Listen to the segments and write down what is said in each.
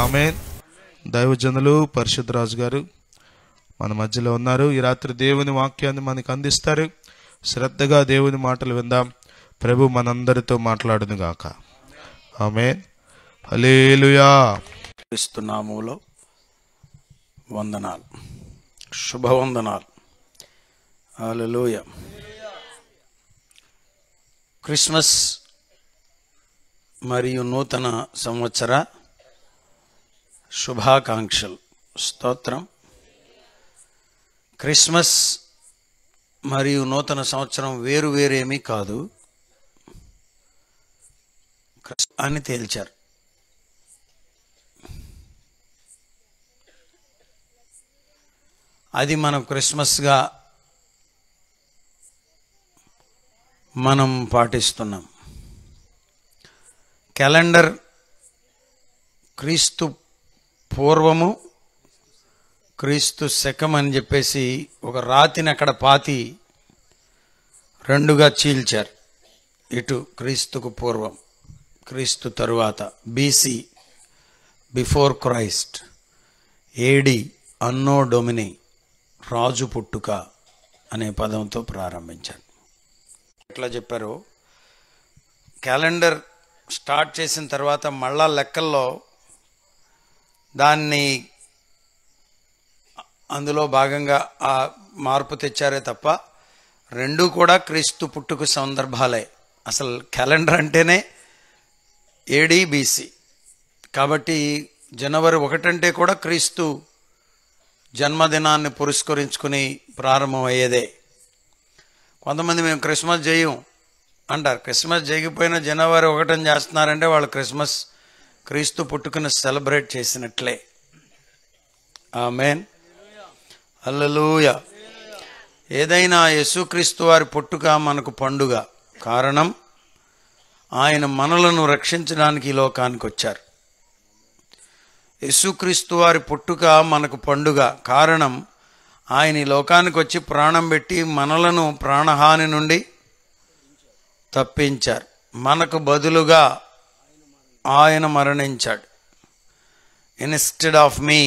ఆమె దైవజనులు పరిశుద్ధరాజు గారు మన మధ్యలో ఉన్నారు ఈ రాత్రి దేవుని వాక్యాన్ని మనకు అందిస్తారు శ్రద్ధగా దేవుని మాటలు విందాం ప్రభు మనందరితో మాట్లాడును గాక ఆమె హలేలుయా క్రీస్తునామములో వందనాలు శుభవందనాలు హల్లెలూయా క్రిస్మస్ మరియు నూతన సంవత్సర శుభాకాంక్షలు స్తోత్రం క్రిస్మస్ మరియు నూతన సంవత్సరం వేరు వేరేమీ కాదు క్రిస్- అని తేల్చారు అది మనం క్రిస్మస్గా మనం పాటిస్తున్నాం క్యాలెండర్ క్రీస్తు పూర్వము క్రీస్తు శకం అని చెప్పేసి ఒక రాతిని అక్కడ పాతి రెండుగా చీల్చారు ఇటు క్రీస్తుకు పూర్వం క్రీస్తు తరువాత బీసీ బిఫోర్ క్రైస్ట్ ఏడి అన్నో డొమిని రాజు పుట్టుక అనే పదంతో ప్రారంభించాను ఎట్లా చెప్పారు క్యాలెండర్ స్టార్ట్ చేసిన తర్వాత మళ్ళా లెక్కల్లో దాన్ని అందులో భాగంగా ఆ మార్పు తెచ్చారే తప్ప రెండూ కూడా క్రీస్తు పుట్టుక సందర్భాలే అసలు క్యాలెండర్ అంటేనే ఏడి బీసీ కాబట్టి జనవరి ఒకటంటే కూడా క్రీస్తు జన్మదినాన్ని పురస్కరించుకుని ప్రారంభమయ్యేదే కొంతమంది మేము క్రిస్మస్ చేయం అంటారు క్రిస్మస్ చేయకపోయినా జనవరి ఒకటని చేస్తున్నారంటే వాళ్ళు క్రిస్మస్ క్రీస్తు పుట్టుకుని సెలబ్రేట్ చేసినట్లే ఆమెన్ హల్లెలూయా ఏదైనా యేసుక్రీస్తు వారి పుట్టుక మనకు పండుగ కారణం ఆయన మనలను రక్షించడానికి ఈ లోకానికి వచ్చారు యేసుక్రీస్తు వారి పుట్టుక మనకు పండుగ కారణం ఆయన ఈ లోకానికి వచ్చి ప్రాణం పెట్టి మనలను ప్రాణహాని నుండి తప్పించారు మనకు బదులుగా ఆయన మరణించాడు ఇన్స్టెడ్ ఆఫ్ మీ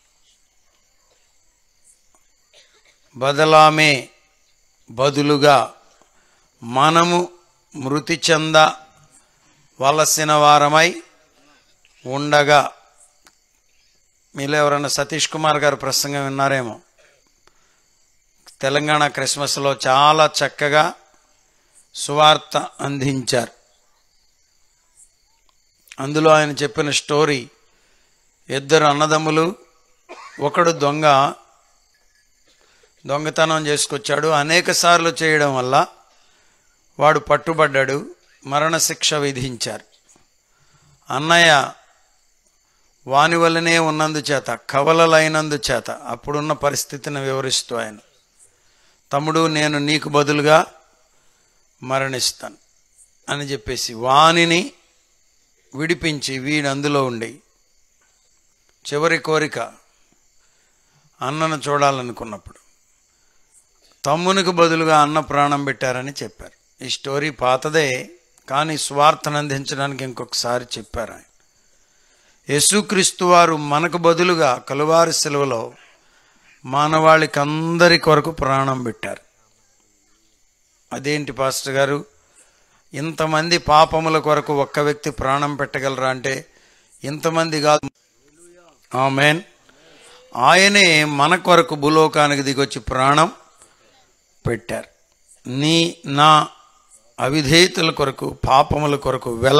బదలామే బదులుగా మనము మృతి చెంద వలసిన వారమై ఉండగా మీలో ఎవరైనా సతీష్ కుమార్ గారు ప్రసంగం విన్నారేమో తెలంగాణ క్రిస్మస్లో చాలా చక్కగా సువార్త అందించారు అందులో ఆయన చెప్పిన స్టోరీ ఇద్దరు అన్నదమ్ములు ఒకడు దొంగ దొంగతనం చేసుకొచ్చాడు అనేక సార్లు చేయడం వల్ల వాడు పట్టుబడ్డాడు మరణశిక్ష విధించారు అన్నయ్య వాని వల్లనే ఉన్నందుచేత కవలలైనందు చేత అప్పుడున్న పరిస్థితిని వివరిస్తూ ఆయన తమ్ముడు నేను నీకు బదులుగా మరణిస్తాను అని చెప్పేసి వానిని విడిపించి వీడు అందులో ఉండి చివరి కోరిక అన్నను చూడాలనుకున్నప్పుడు తమ్మునికి బదులుగా అన్న ప్రాణం పెట్టారని చెప్పారు ఈ స్టోరీ పాతదే కానీ స్వార్థను అందించడానికి ఇంకొకసారి చెప్పారు ఆయన యేసుక్రీస్తు వారు మనకు బదులుగా కలువారి సెలవులో మానవాళికి అందరి కొరకు ప్రాణం పెట్టారు అదేంటి పాస్టర్ గారు ఇంతమంది పాపముల కొరకు ఒక్క వ్యక్తి ప్రాణం పెట్టగలరా అంటే ఇంతమంది కాదు ఆమెన్ ఆయనే మన కొరకు భూలోకానికి దిగొచ్చి ప్రాణం పెట్టారు నీ నా అవిధేయతల కొరకు పాపముల కొరకు వెల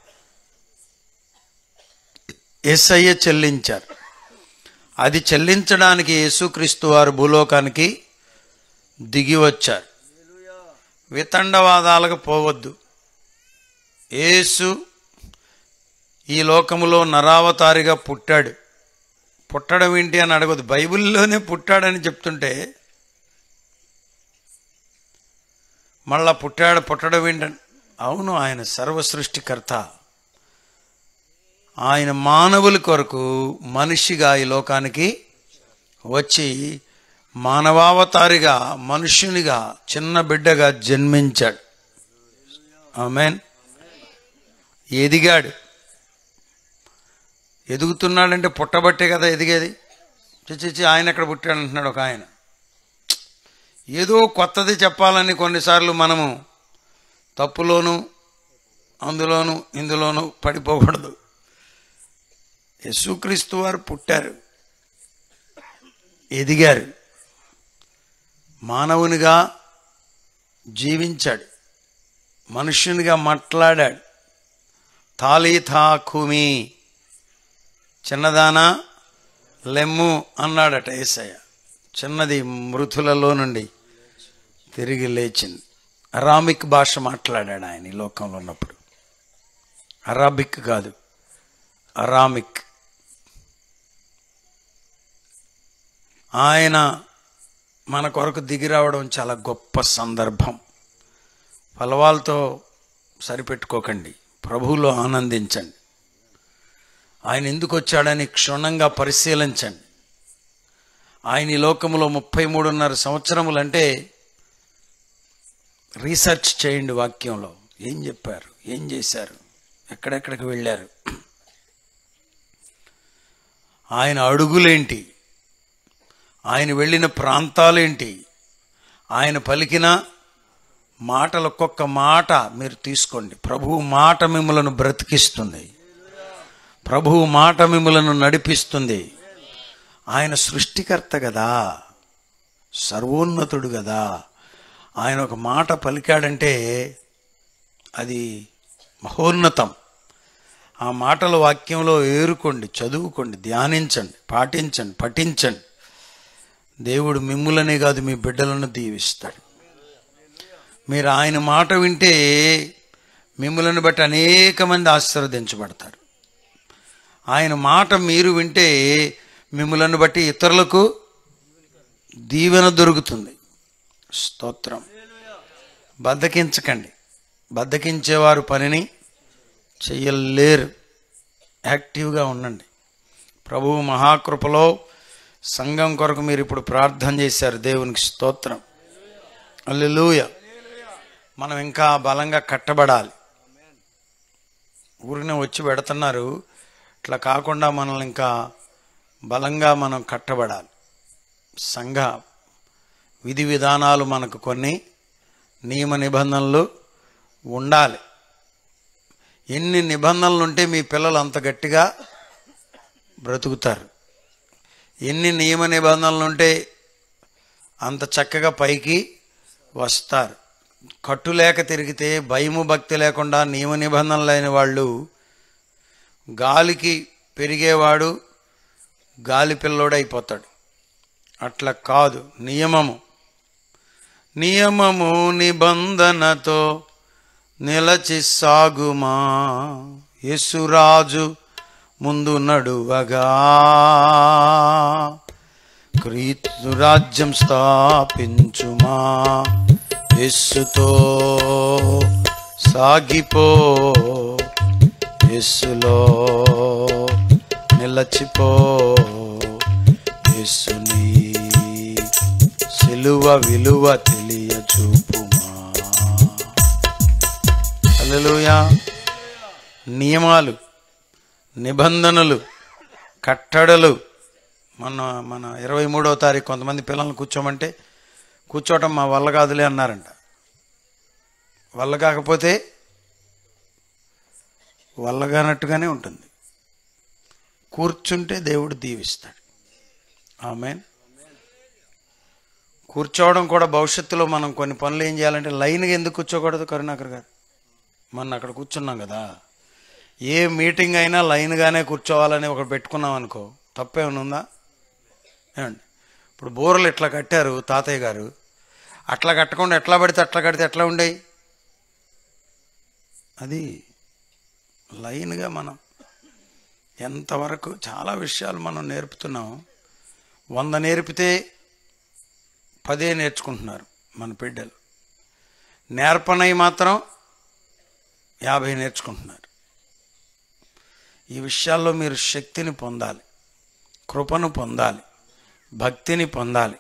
ఎస్ఐయ చెల్లించారు అది చెల్లించడానికి యేసుక్రీస్తు వారు భూలోకానికి దిగి వచ్చారు వితండవాదాలకు పోవద్దు యేసు ఈ లోకములో నరావతారిగా పుట్టాడు పుట్టడం ఏంటి అని అడగదు బైబిల్లోనే పుట్టాడని చెప్తుంటే మళ్ళా పుట్టాడు పుట్టడం ఏంటని అవును ఆయన సర్వ సృష్టికర్త ఆయన మానవుల కొరకు మనిషిగా ఈ లోకానికి వచ్చి మానవావతారిగా మనుష్యునిగా చిన్న బిడ్డగా జన్మించాడు ఆమెన్ ఎదిగాడు ఎదుగుతున్నాడంటే పుట్టబట్టే కదా ఎదిగేది చిచ్చి ఆయన ఎక్కడ పుట్టాడు అంటున్నాడు ఒక ఆయన ఏదో కొత్తది చెప్పాలని కొన్నిసార్లు మనము తప్పులోను అందులోను ఇందులోను పడిపోకూడదు యేసుక్రీస్తు వారు పుట్టారు ఎదిగారు మానవునిగా జీవించాడు మనుష్యునిగా మాట్లాడాడు తాలీథా కుమి చిన్నదానా లెమ్ము అన్నాడట ఏసయ్య చిన్నది మృతులలో నుండి తిరిగి లేచింది అరామిక్ భాష మాట్లాడాడు ఆయన ఈ లోకంలో ఉన్నప్పుడు అరాబిక్ కాదు అరామిక్ ఆయన మన కొరకు దిగి రావడం చాలా గొప్ప సందర్భం ఫలవాలతో సరిపెట్టుకోకండి ప్రభువులో ఆనందించండి ఆయన ఎందుకు వచ్చాడని క్షుణ్ణంగా పరిశీలించండి ఆయన ఈ లోకంలో ముప్పై మూడున్నర సంవత్సరములంటే రీసెర్చ్ చేయండి వాక్యంలో ఏం చెప్పారు ఏం చేశారు ఎక్కడెక్కడికి వెళ్ళారు ఆయన అడుగులేంటి ఆయన వెళ్ళిన ప్రాంతాలేంటి ఆయన పలికిన మాటలు ఒక్కొక్క మాట మీరు తీసుకోండి ప్రభువు మాట మిమ్మలను బ్రతికిస్తుంది ప్రభువు మాట మిమ్మలను నడిపిస్తుంది ఆయన సృష్టికర్త కదా సర్వోన్నతుడు కదా ఆయన ఒక మాట పలికాడంటే అది మహోన్నతం ఆ మాటల వాక్యంలో ఏరుకోండి చదువుకోండి ధ్యానించండి పాటించండి పఠించండి దేవుడు మిమ్ములనే కాదు మీ బిడ్డలను దీవిస్తాడు మీరు ఆయన మాట వింటే మిమ్మల్ని బట్టి అనేక మంది ఆశీర్వదించబడతారు ఆయన మాట మీరు వింటే మిమ్మల్ని బట్టి ఇతరులకు దీవెన దొరుకుతుంది స్తోత్రం బద్దకించకండి బద్దకించేవారు పనిని చెయ్యలేరు యాక్టివ్గా ఉండండి ప్రభువు మహాకృపలో సంఘం కొరకు మీరు ఇప్పుడు ప్రార్థన చేశారు దేవునికి స్తోత్రం అల్లెలూయ మనం ఇంకా బలంగా కట్టబడాలి ఊరినే వచ్చి పెడుతున్నారు ఇట్లా కాకుండా మనల్ని ఇంకా బలంగా మనం కట్టబడాలి సంఘ విధి విధానాలు మనకు కొన్ని నియమ నిబంధనలు ఉండాలి ఎన్ని నిబంధనలు ఉంటే మీ పిల్లలు అంత గట్టిగా బ్రతుకుతారు ఎన్ని నియమ నిబంధనలు ఉంటే అంత చక్కగా పైకి వస్తారు కట్టు లేక తిరిగితే భయము భక్తి లేకుండా నియమ నిబంధనలు లేని వాళ్ళు గాలికి పెరిగేవాడు గాలి పిల్లోడైపోతాడు అట్లా కాదు నియమము నియమము నిబంధనతో నిలచి సాగుమా యేసురాజు ముందు నడువగా క్రీస్తు రాజ్యం స్థాపించుమా యేసుతో సాగిపో యేసులో నిలచిపో యేసుని సిలువ విలువ తెలియ చూపుమా హల్లెలూయా నియమాలు నిబంధనలు కట్టడలు మన మన ఇరవై మూడవ తారీఖు కొంతమంది పిల్లల్ని కూర్చోమంటే కూర్చోవటం మా వల్ల కాదులే అన్నారంట వల్ల కాకపోతే వల్లగానట్టుగానే ఉంటుంది కూర్చుంటే దేవుడు దీవిస్తాడు ఆమెన్ కూర్చోవడం కూడా భవిష్యత్తులో మనం కొన్ని పనులు ఏం చేయాలంటే లైన్గా ఎందుకు కూర్చోకూడదు కరుణాకర్ గారు మొన్న అక్కడ కూర్చున్నాం కదా ఏ మీటింగ్ అయినా లైన్గానే కూర్చోవాలని ఒకటి పెట్టుకున్నాం అనుకో తప్పేమైనా ఉందా ఏమండి ఇప్పుడు బూరలు ఇట్లా కట్టారు తాతయ్య గారు అట్లా కట్టకుండా ఎట్లా పడితే అట్లా కడితే ఎట్లా ఉండేవి అది లైన్గా మనం ఎంతవరకు చాలా విషయాలు మనం నేర్పుతున్నాం వంద నేర్పితే పదే నేర్చుకుంటున్నారు మన బిడ్డలు నేర్పనై మాత్రం యాభై నేర్చుకుంటున్నారు ఈ విషయాల్లో మీరు శక్తిని పొందాలి కృపను పొందాలి భక్తిని పొందాలి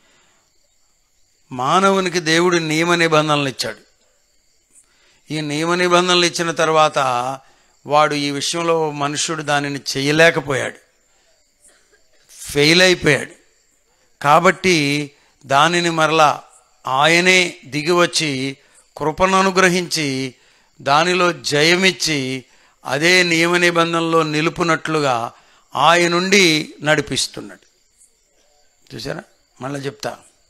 మానవునికి దేవుడు నియమ నిబంధనలు ఇచ్చాడు ఈ నియమ నిబంధనలు ఇచ్చిన తర్వాత వాడు ఈ విషయంలో మనుషుడు దానిని చేయలేకపోయాడు ఫెయిల్ అయిపోయాడు కాబట్టి దానిని మరలా ఆయనే దిగి వచ్చి కృపను అనుగ్రహించి దానిలో జయమిచ్చి అదే నియమ నిబంధనలో నిలుపునట్లుగా ఆయన నుండి నడిపిస్తున్నాడు చూసారా మళ్ళీ చెప్తా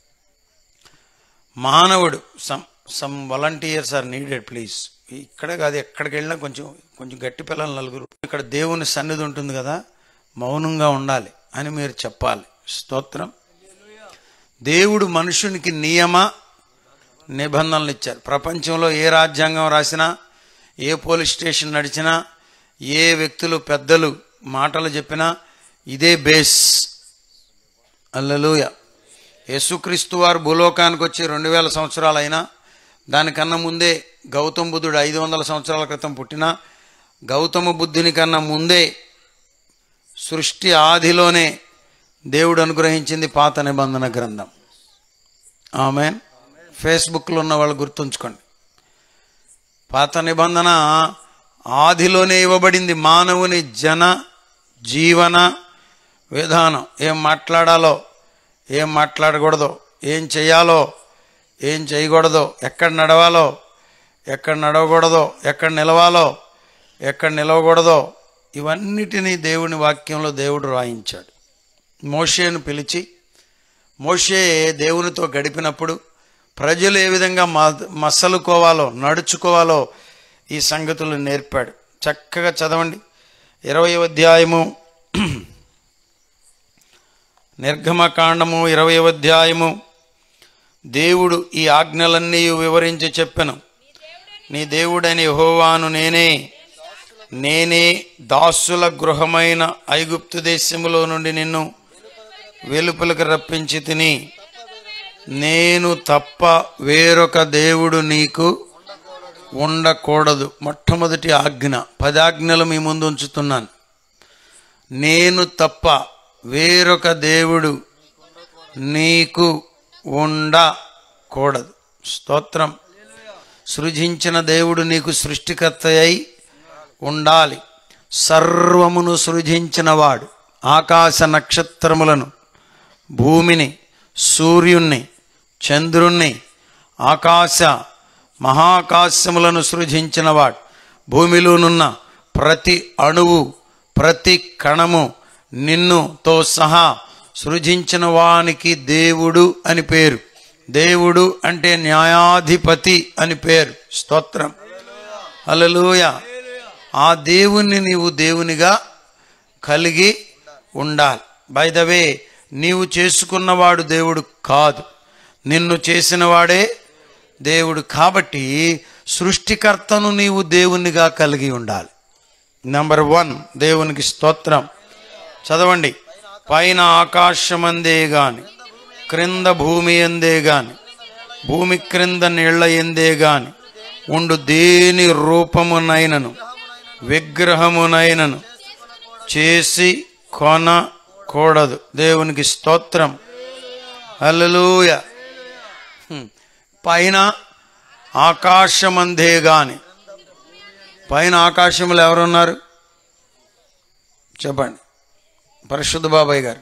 మానవుడు some some volunteers are needed please ఇక్కడే కాదు ఎక్కడికి వెళ్ళినా కొంచెం కొంచెం గట్టి పిల్లలు నలుగురు ఇక్కడ దేవుని సన్నిధి ఉంటుంది కదా మౌనంగా ఉండాలి అని మీరు చెప్పాలి స్తోత్రం దేవుడు మనుషునికి నియమ నిబంధనలు ఇచ్చారు ప్రపంచంలో ఏ రాజ్యాంగం రాసినా ఏ పోలీస్ స్టేషన్ నడిచినా ఏ వ్యక్తులు పెద్దలు మాటలు చెప్పినా ఇదే బేస్ అల్లెలూయ యేసుక్రీస్తు వారు భూలోకానికి వచ్చి రెండు వేల సంవత్సరాలైనా దానికన్నా ముందే గౌతమ బుద్ధుడు ఐదు వందల సంవత్సరాల క్రితం పుట్టిన గౌతమ బుద్ధుని కన్నా ముందే సృష్టి ఆదిలోనే దేవుడు అనుగ్రహించింది పాత నిబంధన గ్రంథం ఆమె ఫేస్బుక్లో ఉన్న వాళ్ళు గుర్తుంచుకోండి పాత నిబంధన ఆదిలోనే ఇవ్వబడింది మానవుని జన జీవన విధానం ఏం మాట్లాడాలో ఏం మాట్లాడకూడదో ఏం చేయాలో ఏం చేయకూడదో ఎక్కడ నడవాలో ఎక్కడ నడవకూడదో ఎక్కడ నిలవాలో ఎక్కడ నిలవకూడదో ఇవన్నిటినీ దేవుని వాక్యంలో దేవుడు రాయించాడు మోషేను పిలిచి మోషే దేవునితో గడిపినప్పుడు ప్రజలు ఏ విధంగా మ మసలుకోవాలో నడుచుకోవాలో ఈ సంగతులు నేర్పాడు చక్కగా చదవండి ఇరవై అధ్యాయము నిర్గమకాండము ఇరవై అధ్యాయము దేవుడు ఈ ఆజ్ఞలన్నీ వివరించి చెప్పెను నీ దేవుడని యెహోవాను నేనే నేనే దాసుల గృహమైన ఐగుప్తు దేశములో నుండి నిన్ను వెలుపలకు రప్పించి తిని నేను తప్ప వేరొక దేవుడు నీకు ఉండకూడదు మొట్టమొదటి ఆజ్ఞ పదాజ్ఞలు మీ ముందు ఉంచుతున్నాను నేను తప్ప వేరొక దేవుడు నీకు ఉండకూడదు స్తోత్రం సృజించిన దేవుడు నీకు సృష్టికర్త అయి ఉండాలి సర్వమును సృజించినవాడు ఆకాశ నక్షత్రములను భూమిని సూర్యుణ్ణి చంద్రుణ్ణి ఆకాశ మహాకాశములను సృజించినవాడు భూమిలోనున్న ప్రతి అణువు ప్రతి కణము నిన్నుతో సహా సృజించిన వానికి దేవుడు అని పేరు దేవుడు అంటే న్యాయాధిపతి అని పేరు స్తోత్రం హల్లెలూయ ఆ దేవుణ్ణి నీవు దేవునిగా కలిగి ఉండాలి బై ద వే నీవు చేసుకున్నవాడు దేవుడు కాదు నిన్ను చేసినవాడే దేవుడు కాబట్టి సృష్టికర్తను నీవు దేవునిగా కలిగి ఉండాలి నంబర్ వన్ దేవునికి స్తోత్రం చదవండి పైన ఆకాశమందే గాని క్రింద భూమి ఎందే గాని భూమి క్రింద నీళ్ల ఎందే గాని ఉండు దేని రూపమునైనను విగ్రహమునైనను చేసి కొనకూడదు దేవునికి స్తోత్రం హల్లెలూయ హ్మ్. పైన ఆకాశమందే గాని పైన ఆకాశంలో ఎవరున్నారు చెప్పండి పరిశుద్ధ బాబాయ్ గారు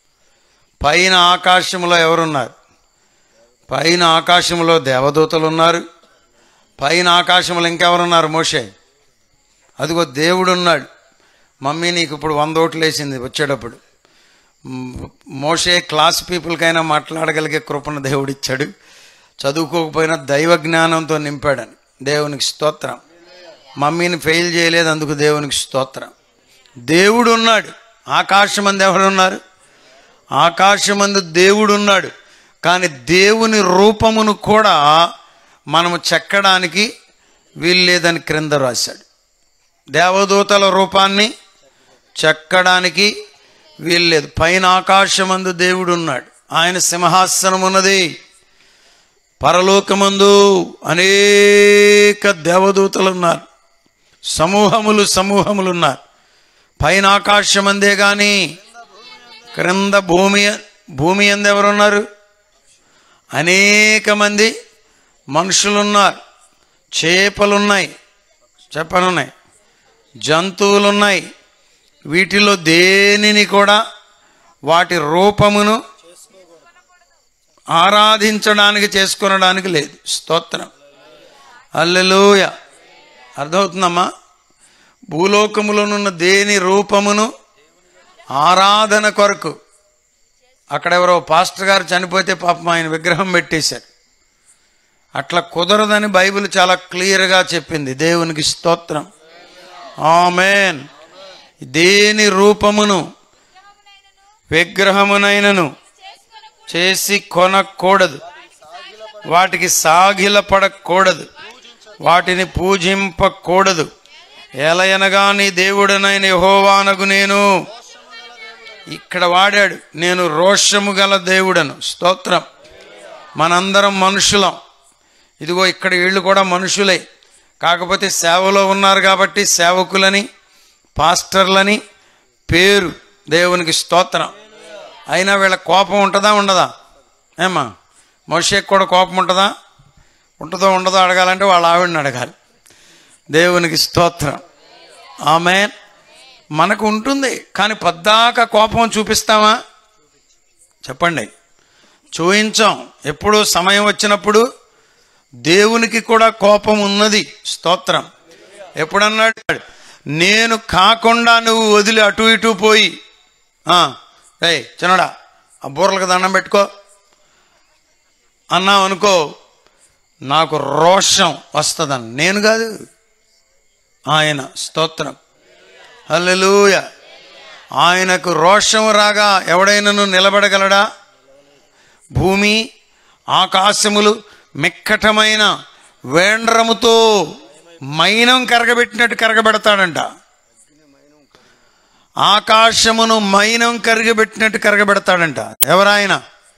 పైన ఆకాశంలో ఎవరున్నారు పైన ఆకాశంలో దేవదూతలు ఉన్నారు పైన ఆకాశంలో ఇంకెవరున్నారు మోషే అదిగో దేవుడు ఉన్నాడు మమ్మీ నీకు ఇప్పుడు వంద ఓట్లు వేసింది వచ్చేటప్పుడు మ్, మోషే క్లాస్ పీపుల్కైనా మాట్లాడగలిగే కృపను దేవుడిచ్చాడు చదువుకోకపోయినా దైవ జ్ఞానంతో నింపాడని దేవునికి స్తోత్రం మమ్మీని ఫెయిల్ చేయలేదు అందుకు దేవునికి స్తోత్రం దేవుడు ఉన్నాడు ఆకాశమంది ఎవరున్నారు ఆకాశమందు దేవుడు ఉన్నాడు కానీ దేవుని రూపమును కూడా మనము చెక్కడానికి వీల్లేదని క్రింద రాశాడు దేవదూతల రూపాన్ని చెక్కడానికి వీల్లేదు పైన ఆకాశమందు దేవుడు ఉన్నాడు ఆయన సింహాసనం ఉన్నది పరలోకమందు అనేక దేవదూతలు ఉన్నారు సమూహములు సమూహములు ఉన్నారు పైన ఆకాశమందే కానీ క్రింద భూమి భూమి ఎందు ఎవరున్నారు అనేక మంది మనుషులున్నారు చేపలున్నాయి చెప్పనున్నాయి జంతువులు ఉన్నాయి వీటిలో దేనిని కూడా వాటి రూపమును ఆరాధించడానికి చేసుకొనడానికి లేదు స్తోత్రం అల్లెలూయ అర్థమవుతుందమ్మా భూలోకములోనున్న దేని రూపమును ఆరాధన కొరకు అక్కడ ఎవరో పాస్టర్ గారు చనిపోతే పాపం ఆయన విగ్రహం పెట్టేశారు అట్లా కుదరదని బైబిల్ చాలా క్లియర్గా చెప్పింది దేవునికి స్తోత్రం ఆమెన్ దేని రూపమును విగ్రహమునైనను చేసి కొనకూడదు వాటికి సాగిలపడకూడదు వాటిని పూజింపకూడదు ఎలయనగా నీ దేవుడనైన యహోవానగు నేను ఇక్కడ వాడాడు నేను రోషము గల దేవుడను స్తోత్రం మనందరం మనుషులం ఇదిగో ఇక్కడ వీళ్ళు కూడా మనుషులే కాకపోతే సేవలో ఉన్నారు కాబట్టి సేవకులని పాస్టర్లని పేరు దేవునికి స్తోత్రం అయినా వీళ్ళ కోపం ఉంటుందా ఉండదా ఏమ్మా మోషేకి కూడా కోపం ఉంటుందా ఉంటుందో ఉండదో అడగాలంటే వాళ్ళ ఆవిడని అడగాలి దేవునికి స్తోత్రం ఆమె మనకు ఉంటుంది కానీ పద్దాక కోపం చూపిస్తామా చెప్పండి చూయించాం ఎప్పుడు సమయం వచ్చినప్పుడు దేవునికి కూడా కోపం ఉన్నది స్తోత్రం ఎప్పుడన్నాడు నేను కాకుండా నువ్వు వదిలి అటు ఇటు పోయి రే చిన్నడా ఆ బూరలకు దండం పెట్టుకో అన్నావు అనుకో నాకు రోషం వస్తుందని నేను కాదు ఆయన స్తోత్రం హల్లెలూయ ఆయనకు రోషం రాగా ఎవడైనను నిలబడగలడా భూమి ఆకాశములు మిక్కటమైన వేండ్రముతో మైనం కరగబెట్టినట్టు కరగబెడతాడంట ఆకాశమును మైనం కరగబెట్టినట్టు కరగబెడతాడంట ఎవరాయన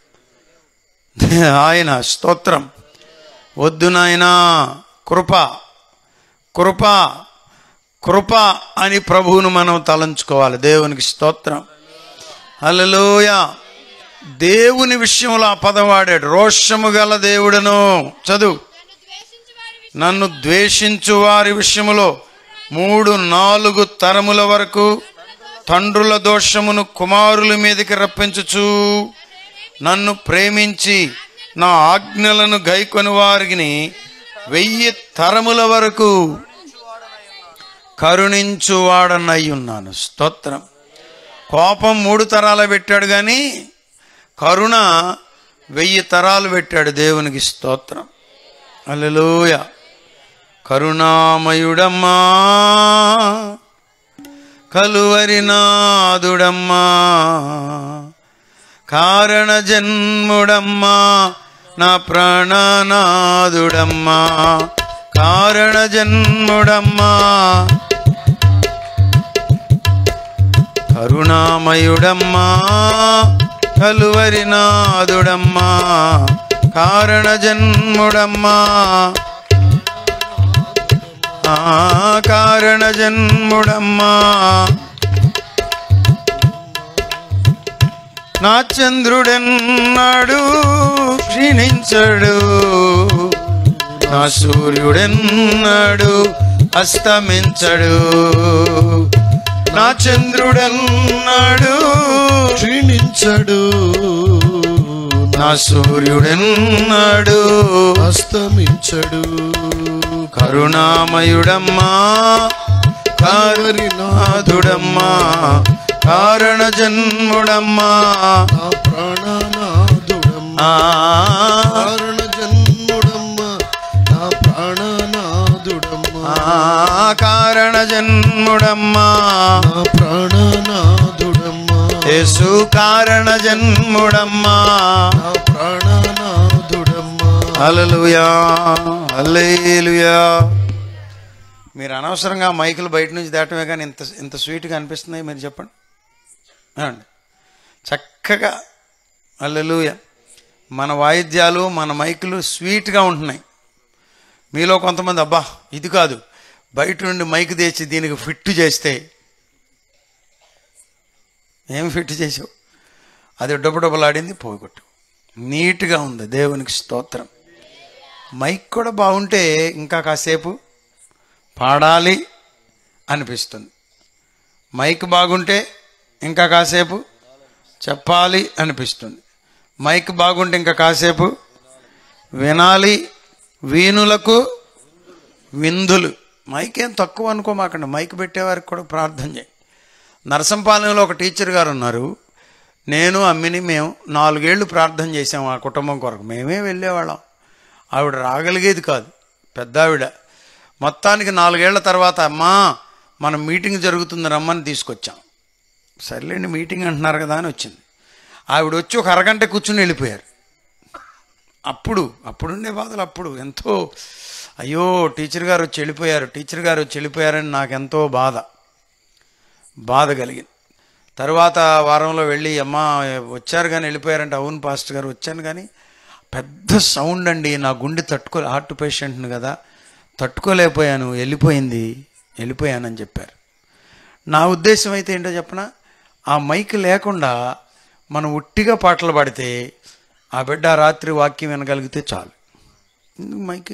ఆయన స్తోత్రం వద్దు నాయనా కృప కృప కృప అని ప్రభువును మనం తలంచుకోవాలి దేవునికి స్తోత్రం హల్లెలూయ దేవుని విషయంలో ఆ పదం వాడాడు రోషము గల దేవుడను చదువు నన్ను ద్వేషించు వారి విషయములో మూడు నాలుగు తరముల వరకు తండ్రుల దోషమును కుమారుల మీదకి రప్పించుచు నన్ను ప్రేమించి నా ఆజ్ఞలను గైకొని వారిని వెయ్యి తరముల వరకు కరుణించువాడనై ఉన్నాను స్తోత్రం కోపం మూడు తరాలు పెట్టాడు కానీ కరుణ వెయ్యి తరాలు పెట్టాడు దేవునికి స్తోత్రం అల్లెలూయ కరుణామయుడమ్మా కలువరి నాదుడమ్మా కారణ జన్ముడమ్మా నా ప్రాణనాదుడమ్మా కారణ జన్ముడమ్మా కరుణామయుడమ్మా కలువరి నాదుడమ్మా కారణ జన్ముడమ్మా ఆ కారణ జన్ముడమ్మా నా చంద్రుడెన్నాడు క్షీణించడు నా సూర్యుడెన్నాడు అస్తమించడు నా చంద్రుడెన్నాడు క్షీణించడు నా సూర్యుడెన్నాడు అస్తమించడు కరుణామయుడమ్మా కారునాథుడమ్మా కారణ జన్ముడమ్మా నా ప్రాణనాథుడమ్మా ఆ కారణ జన్ముడమ్మా నా ప్రాణనాథుడమ్మా ఆ కారణ జన్ముడమ్మా నా ప్రాణనాథుడమ్మా యేసు కారణ జన్ముడమ్మా నా ప్రాణనాథుడమ్మా హల్లెలూయా హల్లెలూయా మీరు అనవసరంగా మైకులు బయట నుంచి దాటమే కానీ ఇంత ఇంత స్వీట్గా అనిపిస్తున్నాయి మీరు చెప్పండి ఏమండి చక్కగా హల్లెలూయా మన వాయిద్యాలు మన మైకులు స్వీట్గా ఉంటున్నాయి మీలో కొంతమంది అబ్బా ఇది కాదు బయట నుండి మైక్ తెచ్చి దీనికి ఫిట్ చేస్తే ఏం ఫిట్ చేసావు అది డబ్బు డబ్బులాడింది పోగొట్టు నీట్గా ఉంది దేవునికి స్తోత్రం మైక్ కూడా బాగుంటే ఇంకా కాసేపు పాడాలి అనిపిస్తుంది మైక్ బాగుంటే ఇంకా కాసేపు చెప్పాలి అనిపిస్తుంది మైక్ బాగుంటే ఇంకా కాసేపు వినాలి వీణులకు విందులు మైక్ ఏం తక్కువ అనుకోమాకండి మైక్ పెట్టేవారికి కూడా ప్రార్థన చేయి నరసంపాలెంలో ఒక టీచర్ గారు ఉన్నారు నేను అమ్మిని మేము నాలుగేళ్లు ప్రార్థన చేసాం ఆ కుటుంబం కొరకు మేమే వెళ్ళేవాళ్ళం ఆవిడ రాగలిగేది కాదు పెద్ద ఆవిడ మొత్తానికి నాలుగేళ్ల తర్వాత అమ్మా మన మీటింగ్ జరుగుతుంది రమ్మని తీసుకొచ్చాం సర్లేండి మీటింగ్ అంటున్నారు కదా అని వచ్చింది ఆవిడ వచ్చి ఒక అరగంట కూర్చుని వెళ్ళిపోయారు అప్పుడు అప్పుడుండే బాధలు అప్పుడు ఎంతో అయ్యో టీచర్ గారు వచ్చి వెళ్ళిపోయారు టీచర్ గారు వచ్చి వెళ్ళిపోయారని నాకు ఎంతో బాధ బాధ కలిగింది తర్వాత వారంలో వెళ్ళి అమ్మ వచ్చారు కానీ వెళ్ళిపోయారంటే అవును పాస్టర్ గారు వచ్చాను కానీ పెద్ద సౌండ్ అండి నా గుండె తట్టుకో హార్ట్ పేషెంట్ని కదా తట్టుకోలేకపోయాను వెళ్ళిపోయింది వెళ్ళిపోయానని చెప్పారు నా ఉద్దేశం అయితే ఏంటో చెప్పన ఆ మైక్ లేకుండా మనం ఉట్టిగా పాటలు పాడితే ఆ బిడ్డ ఆ రాత్రి వాక్యం వినగలిగితే చాలు ఎందుకు మైక్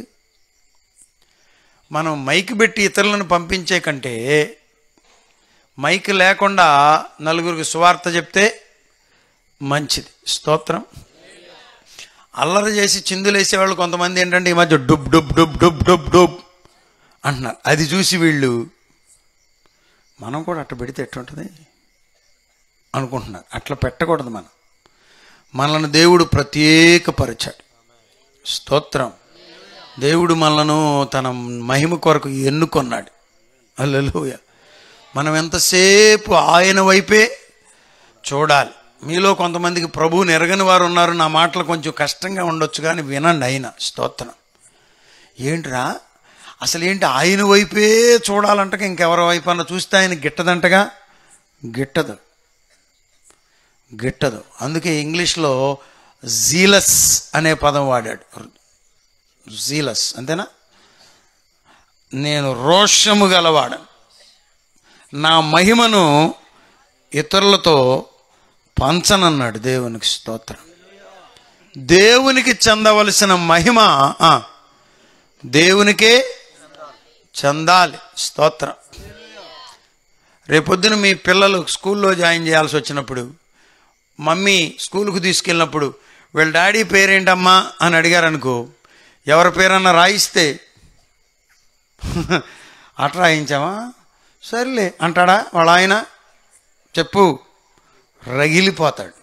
మనం మైక్ పెట్టి ఇతరులను పంపించే కంటే మైక్ లేకుండా నలుగురికి సువార్త చెప్తే మంచిది స్తోత్రం అల్లరి చేసి చిందులేసేవాళ్ళు కొంతమంది ఏంటంటే ఈ మధ్య డుబ్ డుబ్ డుబ్ డుబ్ డుబ్ డుబ్ అంటున్నారు అది చూసి వీళ్ళు మనం కూడా అట్లా పెడితే ఎట్లుంటుంది అనుకుంటున్నారు అట్లా పెట్టకూడదు మనం మనల్ని దేవుడు ప్రత్యేకపరిచాడు స్తోత్రం దేవుడు మనలను తన మహిమ కొరకు ఎన్నుకొన్నాడు అల్లెలుయ మనం ఎంతసేపు ఆయన వైపే చూడాలి మీలో కొంతమందికి ప్రభువుని ఎరగని వారు ఉన్నారు నా మాటలు కొంచెం కష్టంగా ఉండొచ్చు కానీ వినండి ఆయన స్తోత్రం ఏంట్రా అసలు ఏంటి ఆయన వైపే చూడాలంటగా ఇంకెవరి వైపు అన్న చూస్తే ఆయన గిట్టదంటగా గిట్టదు గిట్టదు అందుకే ఇంగ్లీష్లో జీలస్ అనే పదం వాడాడు జీలస్ అంతేనా నేను రోషము గలవాడను నా మహిమను ఇతరులతో పంచనన్నాడు దేవునికి స్తోత్రం దేవునికి చెందవలసిన మహిమ ఆ, దేవునికే చెందాలి స్తోత్రం రేపొద్దున మీ పిల్లలు స్కూల్లో జాయిన్ చేయాల్సి వచ్చినప్పుడు మమ్మీ స్కూల్కు తీసుకెళ్ళినప్పుడు వీళ్ళ డాడీ పేరేంటమ్మా అని అడిగారు అనుకో ఎవరి పేరన్నా రాయిస్తే అట్లా రాయించామా సర్లే అంటాడా వాళ్ళ ఆయన చెప్పు రగిలిపోతాడు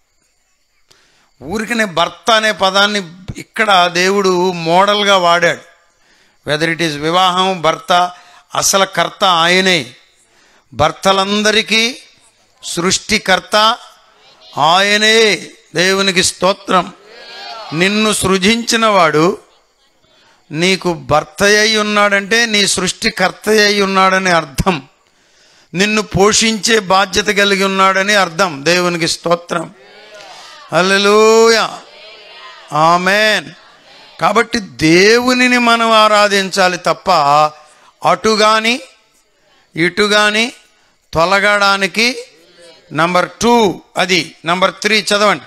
ఊరికనే భర్త అనే పదాన్ని ఇక్కడ దేవుడు మోడల్గా వాడాడు వెదర్ ఇట్ ఈస్ వివాహం భర్త అసలు కర్త ఆయనే భర్తలందరికీ సృష్టికర్త ఆయనే దేవునికి స్తోత్రం నిన్ను సృజించిన వాడు నీకు భర్త అయి ఉన్నాడంటే నీ సృష్టికర్త అయి ఉన్నాడని అర్థం నిన్ను పోషించే బాధ్యత కలిగి ఉన్నాడని అర్థం దేవునికి స్తోత్రం హల్లెలూయ ఆమెన్ కాబట్టి దేవునిని మనం ఆరాధించాలి తప్ప అటు గాని ఇటు గాని తొలగడానికి నంబర్ టూ అది నంబర్ త్రీ చదవండి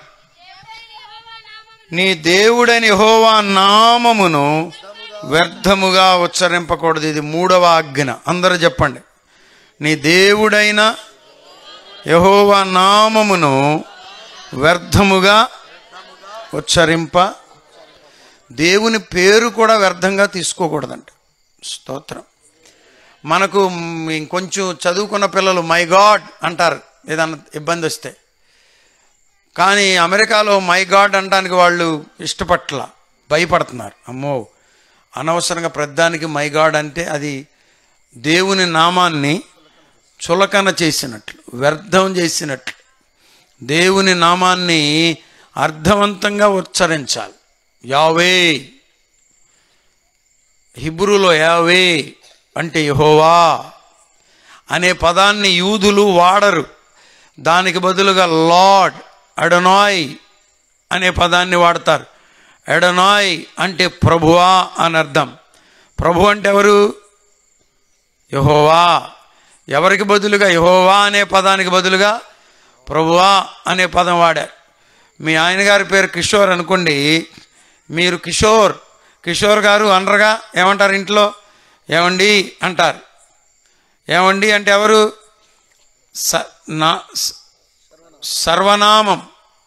నీ దేవుడని హోవా నామమును వ్యర్థముగా ఉచ్చరింపకూడదు ఇది మూడవ ఆజ్ఞ అందరూ చెప్పండి నీ దేవుడైన యహోవా నామమును వ్యర్థముగా ఉచ్చరింప దేవుని పేరు కూడా వ్యర్థంగా తీసుకోకూడదంట స్తోత్రం మనకు మ్, ఇంకొంచెం చదువుకున్న పిల్లలు మై గాడ్ అంటారు ఏదన్నా ఇబ్బంది వస్తే కానీ అమెరికాలో మై గాడ్ అనడానికి వాళ్ళు ఇష్టపట్ల భయపడుతున్నారు అమ్మో అనవసరంగా ప్రద్దానికి మై గాడ్ అంటే అది దేవుని నామాన్ని చులకన చేసినట్లు వ్యర్థం చేసినట్లు దేవుని నామాన్ని అర్థవంతంగా ఉచ్చరించాలి యావే హిబ్రూలో యావే అంటే యెహోవా అనే పదాన్ని యూదులు వాడరు దానికి బదులుగా లార్డ్ అడనాయ్ అనే పదాన్ని వాడతారు ఎడనాయ్ అంటే ప్రభువా అని అర్థం ప్రభు అంటే ఎవరు యహోవా ఎవరికి బదులుగా యహోవా అనే పదానికి బదులుగా ప్రభువా అనే పదం వాడారు మీ ఆయన గారి పేరు కిషోర్ అనుకోండి మీరు కిషోర్ కిషోర్ గారు అనరుగా ఏమంటారు ఇంట్లో ఏమండి అంటారు ఏమండి అంటే ఎవరు స నా స- సర్వనామం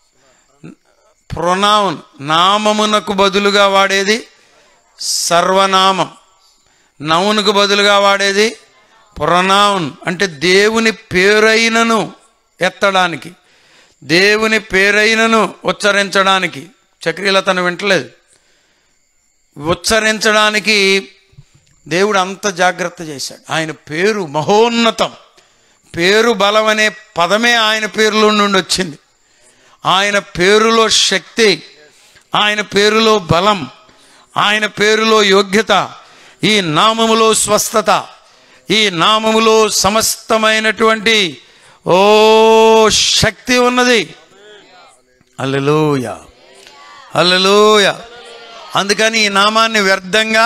ప్రొనౌన్ నామమునకు బదులుగా వాడేది సర్వనామం నౌనుకు బదులుగా వాడేది ప్రొనౌన్ అంటే దేవుని పేరైనను ఎత్తడానికి దేవుని పేరైనను ఉచ్చరించడానికి చక్రీలతను వింటలేదు ఉచ్చరించడానికి దేవుడు అంత జాగ్రత్త చేశాడు ఆయన పేరు మహోన్నతం పేరు బలం అనే పదమే ఆయన పేరులో నుండి వచ్చింది ఆయన పేరులో శక్తి ఆయన పేరులో బలం ఆయన పేరులో యోగ్యత ఈ నామములో స్వస్థత ఈ నామములో సమస్తమైనటువంటి ఓ శక్తి ఉన్నది అల్లెలూయ అల్లెలూయ అందుకని ఈ నామాన్ని వ్యర్థంగా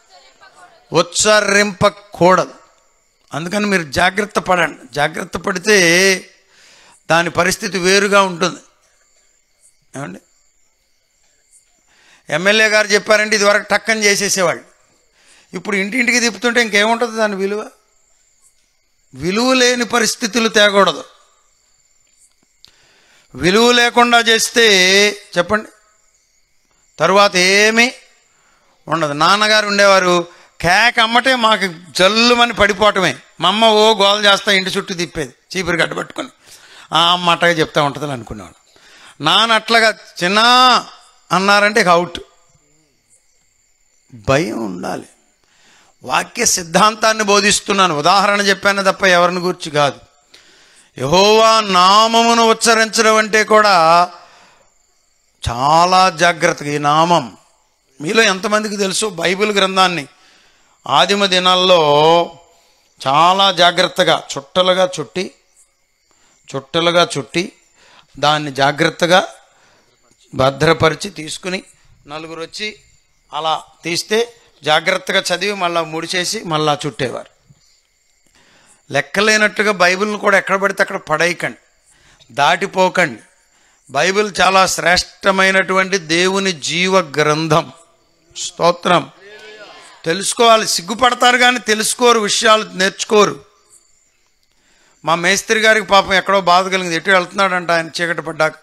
ఉచ్చరింపకూడదు అందుకని మీరు జాగ్రత్త పడండి జాగ్రత్త పడితే దాని పరిస్థితి వేరుగా ఉంటుంది ఏమండి ఎమ్మెల్యే గారు చెప్పారంటే ఇదివరకు టక్కని చేసేసేవాళ్ళు ఇప్పుడు ఇంటింటికి తిప్పుతుంటే ఇంకేముంటుంది దాని విలువ విలువ లేని పరిస్థితులు తేకూడదు విలువ లేకుండా చేస్తే చెప్పండి తరువాత ఏమీ ఉండదు నాన్నగారు ఉండేవారు కేక అమ్మటే మాకు జల్లుమని పడిపోవటమే మా అమ్మ ఓ గోల చేస్తా ఇంటి చుట్టూ తిప్పేది చీపురు గడ్డ పట్టుకొని ఆ అమ్మ అట్టగా చెప్తా ఉంటుంది అనుకునేవాడు నాన్న అట్లాగా చిన్న అన్నారంటే ఇక అవుట్ భయం ఉండాలి వాక్య సిద్ధాంతాన్ని బోధిస్తున్నాను ఉదాహరణ చెప్పాను తప్ప ఎవరిని గురించి కాదు యహోవా నామమును ఉచ్చరించడం అంటే కూడా చాలా జాగ్రత్తగా ఈ నామం మీలో ఎంతమందికి తెలుసు బైబిల్ గ్రంథాన్ని ఆదిమ దినాల్లో చాలా జాగ్రత్తగా చుట్టలుగా చుట్టి చుట్టలుగా చుట్టి దాన్ని జాగ్రత్తగా భద్రపరిచి తీసుకుని నలుగురు వచ్చి అలా తీస్తే జాగ్రత్తగా చదివి మళ్ళా ముడిచేసి మళ్ళా చుట్టేవారు లెక్కలేనట్టుగా బైబిల్ని కూడా ఎక్కడ పడితే అక్కడ పడేయకండి దాటిపోకండి బైబిల్ చాలా శ్రేష్టమైనటువంటి దేవుని జీవ గ్రంథం స్తోత్రం తెలుసుకోవాలి సిగ్గుపడతారు కానీ తెలుసుకోరు విషయాలు నేర్చుకోరు మా మేస్త్రి గారికి పాపం ఎక్కడో బాధ కలిగింది ఎటు వెళ్తున్నాడంట ఆయన చీకటి పడ్డాక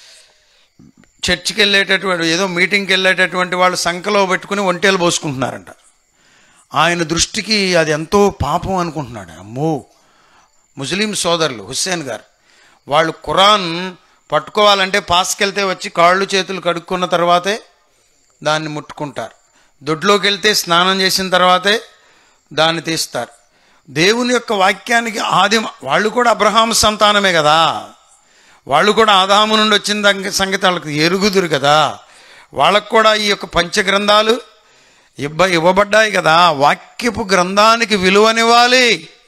చర్చికి వెళ్ళేటటువంటి ఏదో మీటింగ్కి వెళ్ళేటటువంటి వాళ్ళు సంఖలో పెట్టుకుని ఒంటేలు పోసుకుంటున్నారంట ఆయన దృష్టికి అది ఎంతో పాపం అనుకుంటున్నాడు అమ్మో ముస్లిం సోదరులు హుస్సేన్ గారు వాళ్ళు ఖురాన్ పట్టుకోవాలంటే పాస్కెళ్తే వచ్చి కాళ్ళు చేతులు కడుక్కున్న తర్వాతే దాన్ని ముట్టుకుంటారు దొడ్లోకి వెళ్తే స్నానం చేసిన తర్వాతే దాన్ని తీస్తారు దేవుని యొక్క వాక్యానికి ఆది వాళ్ళు కూడా అబ్రహాం సంతానమే కదా వాళ్ళు కూడా ఆదాము నుండి వచ్చిన దానికి సంగతి వాళ్ళకి ఎరుగుదురు కదా వాళ్ళకు కూడా ఈ యొక్క పంచగ్రంథాలు ఇవ్వ ఇవ్వబడ్డాయి కదా వాక్యపు గ్రంథానికి విలువనివ్వాలి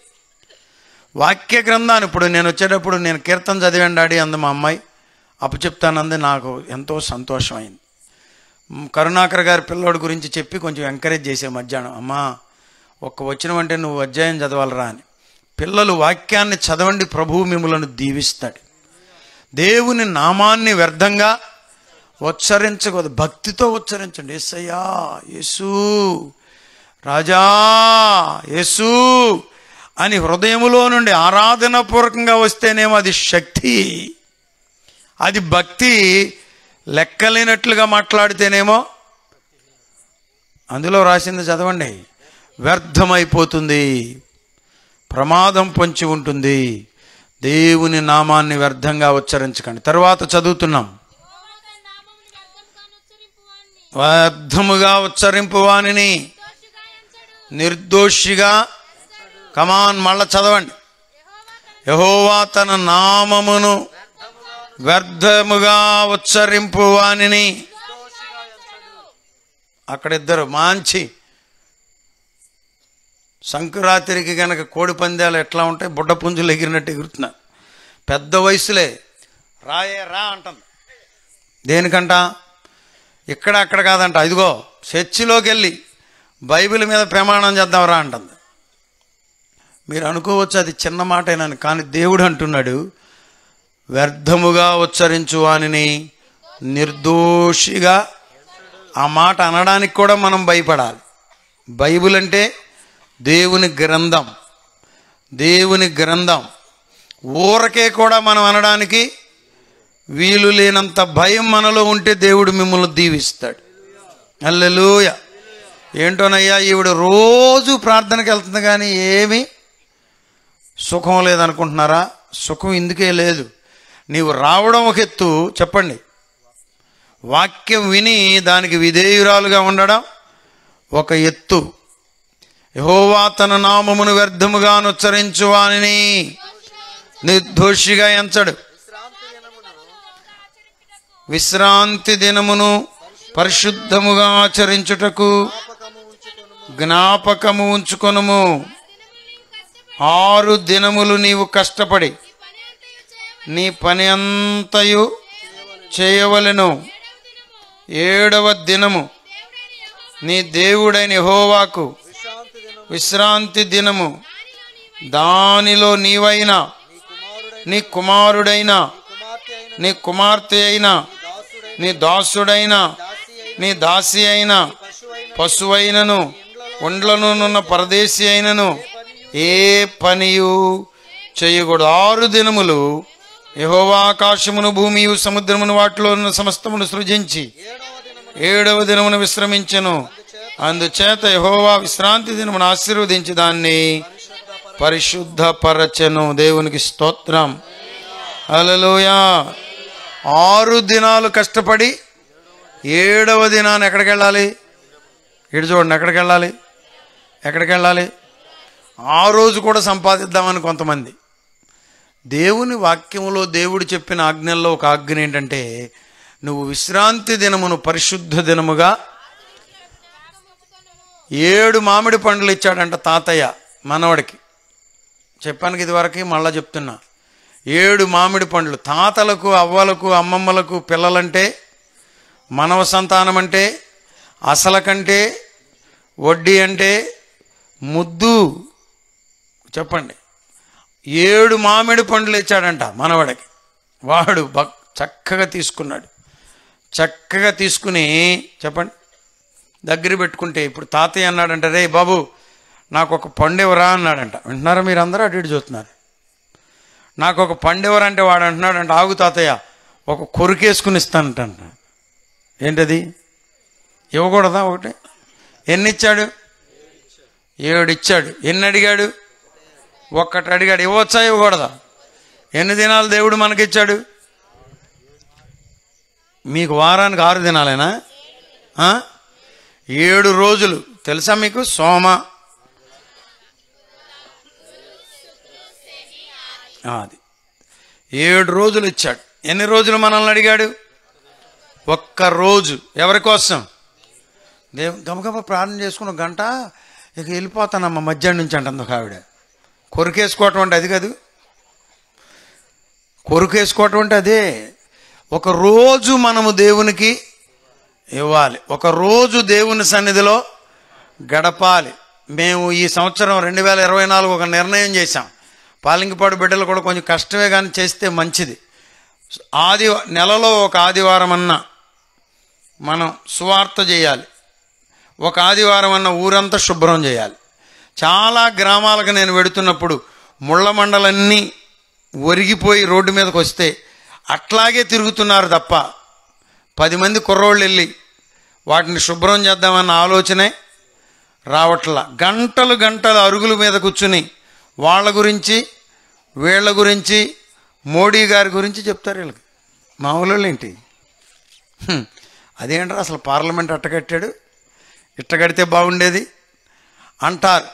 వాక్య గ్రంథాన్ని ఇప్పుడు నేను వచ్చేటప్పుడు నేను కీర్తన చదివాను డాడీ అంది మా అమ్మాయి అప్పు చెప్తానంది నాకు ఎంతో సంతోషమైంది మ్, కరుణాకర్ గారి పిల్లోడి గురించి చెప్పి కొంచెం ఎంకరేజ్ చేసే మధ్యాహ్నం అమ్మా ఒక్క వచ్చిన అంటే నువ్వు అధ్యాయం చదవాలరా అని పిల్లలు వాక్యాన్ని చదవండి ప్రభువు మిమ్మలను దీవిస్తాడు దేవుని నామాన్ని వ్యర్థంగా ఉచ్చరించకూడదు భక్తితో ఉచ్చరించండి యేసయ్యా యేసు రాజా యేసు అని హృదయములో నుండి ఆరాధనాపూర్వకంగా వస్తేనేమో అది శక్తి అది భక్తి లెక్కలేనట్లుగా మాట్లాడితేనేమో అందులో రాసింది చదవండి వ్యర్థమైపోతుంది ప్రమాదం పొంచి ఉంటుంది దేవుని నామాన్ని వ్యర్థంగా ఉచ్చరించకండి తర్వాత చదువుతున్నాం వ్యర్థముగా ఉచ్చరింపు వానిని నిర్దోషిగా కమాన్ మళ్ళా చదవండి యహోవా తన నామమును వ్యర్థముగా ఉచ్చరింపు వానిని అక్కడ ఇద్దరు మాంచి సంక్రాంతికి గనక కోడి పందాలు ఎట్లా ఉంటాయి బుడ్డ పుంజులు ఎగిరినట్టు ఎగురుతున్నారు పెద్ద వయసులే రాయే రా అంటుంది దేనికంట ఇక్కడ అక్కడ కాదంట ఇదిగో చర్చిలోకి వెళ్ళి బైబిల్ మీద ప్రమాణం చేద్దాం రా అంటుంది మీరు అనుకోవచ్చు అది చిన్న మాటేనని కానీ దేవుడు అంటున్నాడు వ్యర్థముగా ఉచ్చరించు వానిని నిర్దోషిగా ఆ మాట అనడానికి కూడా మనం భయపడాలి బైబిల్ అంటే దేవుని గ్రంథం దేవుని గ్రంథం ఊరకే కూడా మనం అనడానికి వీలు లేనంత భయం మనలో ఉంటే దేవుడు మిమ్మల్ని దీవిస్తాడు అల్లెలూయ ఏంటోనయ్యా ఈవిడ రోజు ప్రార్థనకి వెళ్తుంది కానీ ఏమీ సుఖం లేదనుకుంటున్నారా సుఖం ఇందుకే లేదు నీవు రావడం ఒక ఎత్తు చెప్పండి వాక్యం విని దానికి విధేయురాలుగా ఉండడం ఒక ఎత్తు యహోవా తన నామమును వ్యర్థముగా ఉచ్చరించు వానిని నిర్దోషిగా ఎంచడు విశ్రాంతి దినమును పరిశుద్ధముగా ఆచరించుటకు జ్ఞాపకము ఉంచుకొనుము ఆరు దినములు నీవు కష్టపడి నీ పని అంతయు చేయవలెను ఏడవ దినము నీ దేవుడైన యెహోవాకు విశ్రాంతి దినము దానిలో నీవైనా నీ కుమారుడైనా నీ కుమార్తె అయినా నీ దాసుడైనా నీ దాసి అయినా పశువైనను ఒండ్లనున్న పరదేశి అయినను ఏ పనియు చేయకూడదు ఆరు దినములు యెహోవా ఆకాశమును భూమియు సముద్రమును వాటిలో ఉన్న సమస్తమును సృజించి ఏడవ దినమును విశ్రమించెను అందుచేత యెహోవా విశ్రాంతి దినమును ఆశీర్వదించి దాన్ని పరిశుద్ధపరచెను దేవునికి స్తోత్రం హల్లెలూయా ఆరు దినాలు కష్టపడి ఏడవ దినాన్ని ఎక్కడికి వెళ్ళాలి ఇటు చూడండి ఎక్కడికి వెళ్ళాలి ఎక్కడికి వెళ్ళాలి ఆ రోజు కూడా సంపాదిద్దామని కొంతమంది దేవుని వాక్యములో దేవుడు చెప్పిన ఆజ్ఞల్లో ఒక ఆజ్ఞ ఏంటంటే నువ్వు విశ్రాంతి దినమును పరిశుద్ధ దినముగా ఏడు మామిడి పండ్లు ఇచ్చాడంట తాతయ్య మనవడికి చెప్పాను ఇది వరకు మళ్ళా చెప్తున్నా ఏడు మామిడి పండ్లు తాతలకు అవ్వలకు అమ్మమ్మలకు పిల్లలంటే మనవ సంతానం అంటే అసల కంటే వడ్డీ అంటే ముద్దు చెప్పండి ఏడు మామిడి పండ్లు ఇచ్చాడంట మనవడికి వాడు బక్ చక్కగా తీసుకున్నాడు చక్కగా తీసుకుని చెప్పండి దగ్గర పెట్టుకుంటే ఇప్పుడు తాతయ్య అన్నాడంట రే బాబు నాకు ఒక పండెవరా అన్నాడంట వింటున్నారా మీరు అందరూ అటు ఇటు చూస్తున్నారు నాకు ఒక పండెవరా అంటే వాడు అంటున్నాడంట ఆగు తాతయ్య ఒక కొరికేసుకుని ఇస్తానంట ఏంటది ఇవ్వకూడదా ఒకటి ఎన్ని ఇచ్చాడు ఏడు ఇచ్చాడు ఎన్ని అడిగాడు ఒక్కటి అడిగాడు ఇవ్వచ్చా ఇవ్వకూడదా ఎన్ని దినాలు దేవుడు మనకిచ్చాడు మీకు వారానికి ఆరు దినాలేనా ఆ? ఏడు రోజులు తెలుసా మీకు సోమ ఆ, అది ఏడు రోజులు ఇచ్చాడు ఎన్ని రోజులు మనల్ని అడిగాడు ఒక్క రోజు ఎవరి కోసం దేవు గమగమ ప్రార్థన చేసుకుని ఒక గంట ఇక వెళ్ళిపోతానమ్మ మధ్యాహ్నం నుంచి అంటుంది ఒక ఆవిడ కొరికేసుకోవటం అంటే అది కాదు కొరికేసుకోవటం అంటే అదే ఒక రోజు మనము దేవునికి ఇవ్వాలి ఒక రోజు దేవుని సన్నిధిలో గడపాలి మేము ఈ సంవత్సరం రెండు వేల ఇరవై నాలుగు ఒక నిర్ణయం చేశాం పాలింగిపాడు బిడ్డలు కూడా కొంచెం కష్టమే కానీ చేస్తే మంచిది ఆది నెలలో ఒక ఆదివారం అన్నా మనం సువార్త చేయాలి ఒక ఆదివారం అన్న ఊరంతా శుభ్రం చేయాలి చాలా గ్రామాలకు నేను వెడుతున్నప్పుడు ముళ్ళ మండలన్నీ ఒరిగిపోయి రోడ్డు మీదకి వస్తే అట్లాగే తిరుగుతున్నారు తప్ప పది మంది కుర్రోళ్ళు వెళ్ళి వాటిని శుభ్రం చేద్దామన్న ఆలోచనే రావట్లా గంటలు గంటలు అరుగుల మీద కూర్చుని వాళ్ళ గురించి వీళ్ళ గురించి మోడీ గారి గురించి చెప్తారు వీళ్ళకి మామూలు ఏంటి హ్మ్. అదేంటారు అసలు పార్లమెంట్ అట్టగట్టాడు ఇట్ట కడితే బాగుండేది అంటారు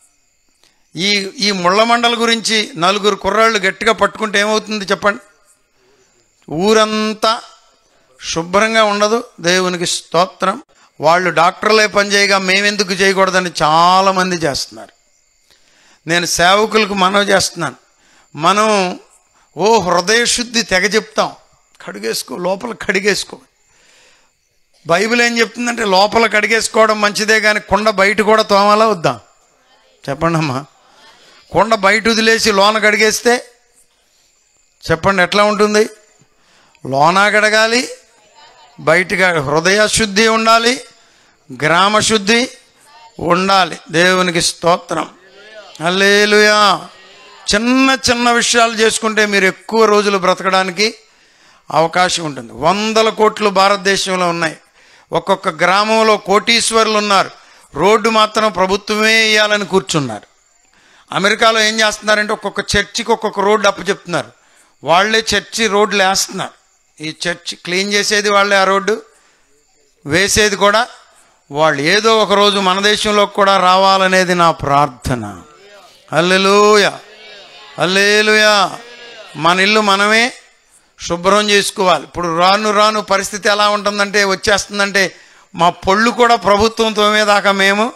ఈ ఈ ముళ్ళ మండల గురించి నలుగురు కుర్రాళ్ళు గట్టిగా పట్టుకుంటే ఏమవుతుంది చెప్పండి ఊరంతా శుభ్రంగా ఉండదు దేవునికి స్తోత్రం వాళ్ళు డాక్టర్లే పనిచేయగా మేమెందుకు చేయకూడదని చాలామంది చేస్తున్నారు నేను సేవకులకు మనవి చేస్తున్నాను మనం ఓ హృదయ శుద్ధి తెగ చెప్తాం కడిగేసుకో లోపల కడిగేసుకో బైబిల్ ఏం చెప్తుందంటే లోపల కడిగేసుకోవడం మంచిదే కానీ కొండ బయట కూడా తోమాలా వద్దా చెప్పండి అమ్మా కొండ బయట వదిలేసి లోన కడిగేస్తే చెప్పండి ఎట్లా ఉంటుంది లోన కడగాలి బయటగా హృదయ శుద్ధి ఉండాలి గ్రామ శుద్ధి ఉండాలి దేవునికి స్తోత్రం అల్లేలుయా చిన్న చిన్న విషయాలు చేసుకుంటే మీరు ఎక్కువ రోజులు బ్రతకడానికి అవకాశం ఉంటుంది వందల కోట్లు భారతదేశంలో ఉన్నాయి ఒక్కొక్క గ్రామంలో కోటీశ్వరులు ఉన్నారు రోడ్డు మాత్రం ప్రభుత్వమే వేయాలని కూర్చున్నారు అమెరికాలో ఏం చేస్తున్నారంటే ఒక్కొక్క చర్చికి ఒక్కొక్క రోడ్డు అప్పచెప్తున్నారు వాళ్ళే చర్చి రోడ్లు వేస్తున్నారు ఈ చర్చ్ క్లీన్ చేసేది వాళ్ళే ఆ రోడ్డు వేసేది కూడా వాళ్ళు ఏదో ఒక రోజు మన దేశంలోకి కూడా రావాలనేది నా ప్రార్థన అల్లెలుయ అల్లేలుయా మన ఇల్లు మనమే శుభ్రం చేసుకోవాలి ఇప్పుడు రాను రాను పరిస్థితి ఎలా ఉంటుందంటే వచ్చేస్తుందంటే మా పళ్ళు కూడా ప్రభుత్వం తోమేదాకా మేము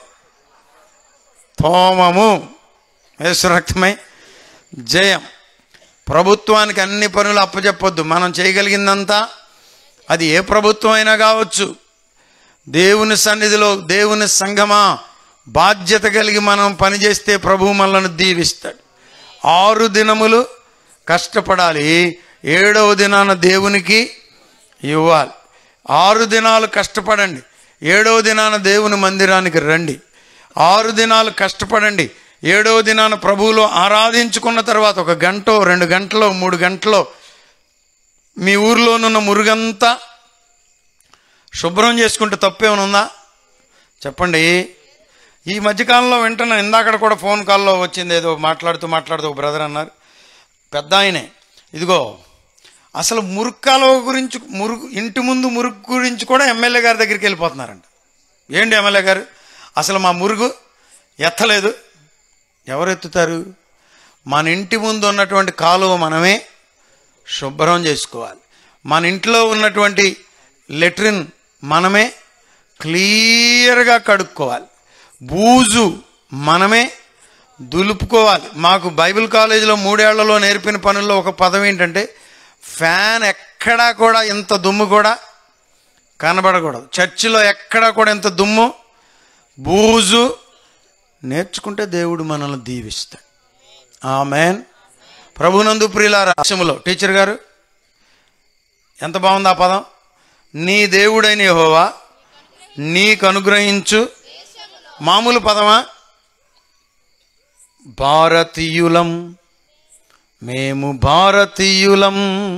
తోమము యేసు రక్తమై జయం ప్రభుత్వానికి అన్ని పనులు అప్పచెప్పొద్దు మనం చేయగలిగిందంతా అది ఏ ప్రభుత్వం అయినా కావచ్చు దేవుని సన్నిధిలో దేవుని సంఘమా బాధ్యత కలిగి మనం పనిచేస్తే ప్రభు మనల్ని దీవిస్తాడు ఆరు దినములు కష్టపడాలి ఏడవ దినాన దేవునికి ఇవ్వాలి ఆరు దినాలు కష్టపడండి ఏడవ దినాన దేవుని మందిరానికి రండి ఆరు దినాలు కష్టపడండి ఏడవ దినాన ప్రభువులో ఆరాధించుకున్న తర్వాత ఒక గంట రెండు గంటలో మూడు గంటలో మీ ఊర్లోనున్న మురుగంతా శుభ్రం చేసుకుంటే తప్పేమైనా ఉందా చెప్పండి ఈ మధ్యకాలంలో వింటున్నా ఇందాకడ కూడా ఫోన్ కాల్లో వచ్చింది ఏదో మాట్లాడుతూ మాట్లాడుతూ ఒక బ్రదర్ అన్నారు పెద్ద ఆయనే ఇదిగో అసలు మురుక్కాలో గురించి మురుగు ఇంటి ముందు మురుగు గురించి కూడా ఎమ్మెల్యే గారి దగ్గరికి వెళ్ళిపోతున్నారంట ఏంటి ఎమ్మెల్యే గారు అసలు మా మురుగు ఎత్తలేదు ఎవరు ఎత్తుతారు మన ఇంటి ముందు ఉన్నటువంటి కాలువ మనమే శుభ్రం చేసుకోవాలి మన ఇంట్లో ఉన్నటువంటి లెట్రిన్ మనమే క్లియర్గా కడుక్కోవాలి బూజు మనమే దులుపుకోవాలి మాకు బైబిల్ కాలేజీలో మూడేళ్లలో నేర్పిన పనుల్లో ఒక పదం ఏంటంటే ఫ్యాన్ ఎక్కడా కూడా ఇంత దుమ్ము కూడా కనబడకూడదు చర్చిలో ఎక్కడా కూడా ఇంత దుమ్ము బూజు నేర్చుకుంటే దేవుడు మనల్ని దీవిస్తాడు ఆమెన్ ప్రభునందు ప్రియుల రాష్ట్రములో టీచర్ గారు ఎంత బాగుంది ఆ పదం నీ దేవుడైన యెహోవా నీకు అనుగ్రహించు మామూలు పదమా భారతీయులం మేము భారతీయులం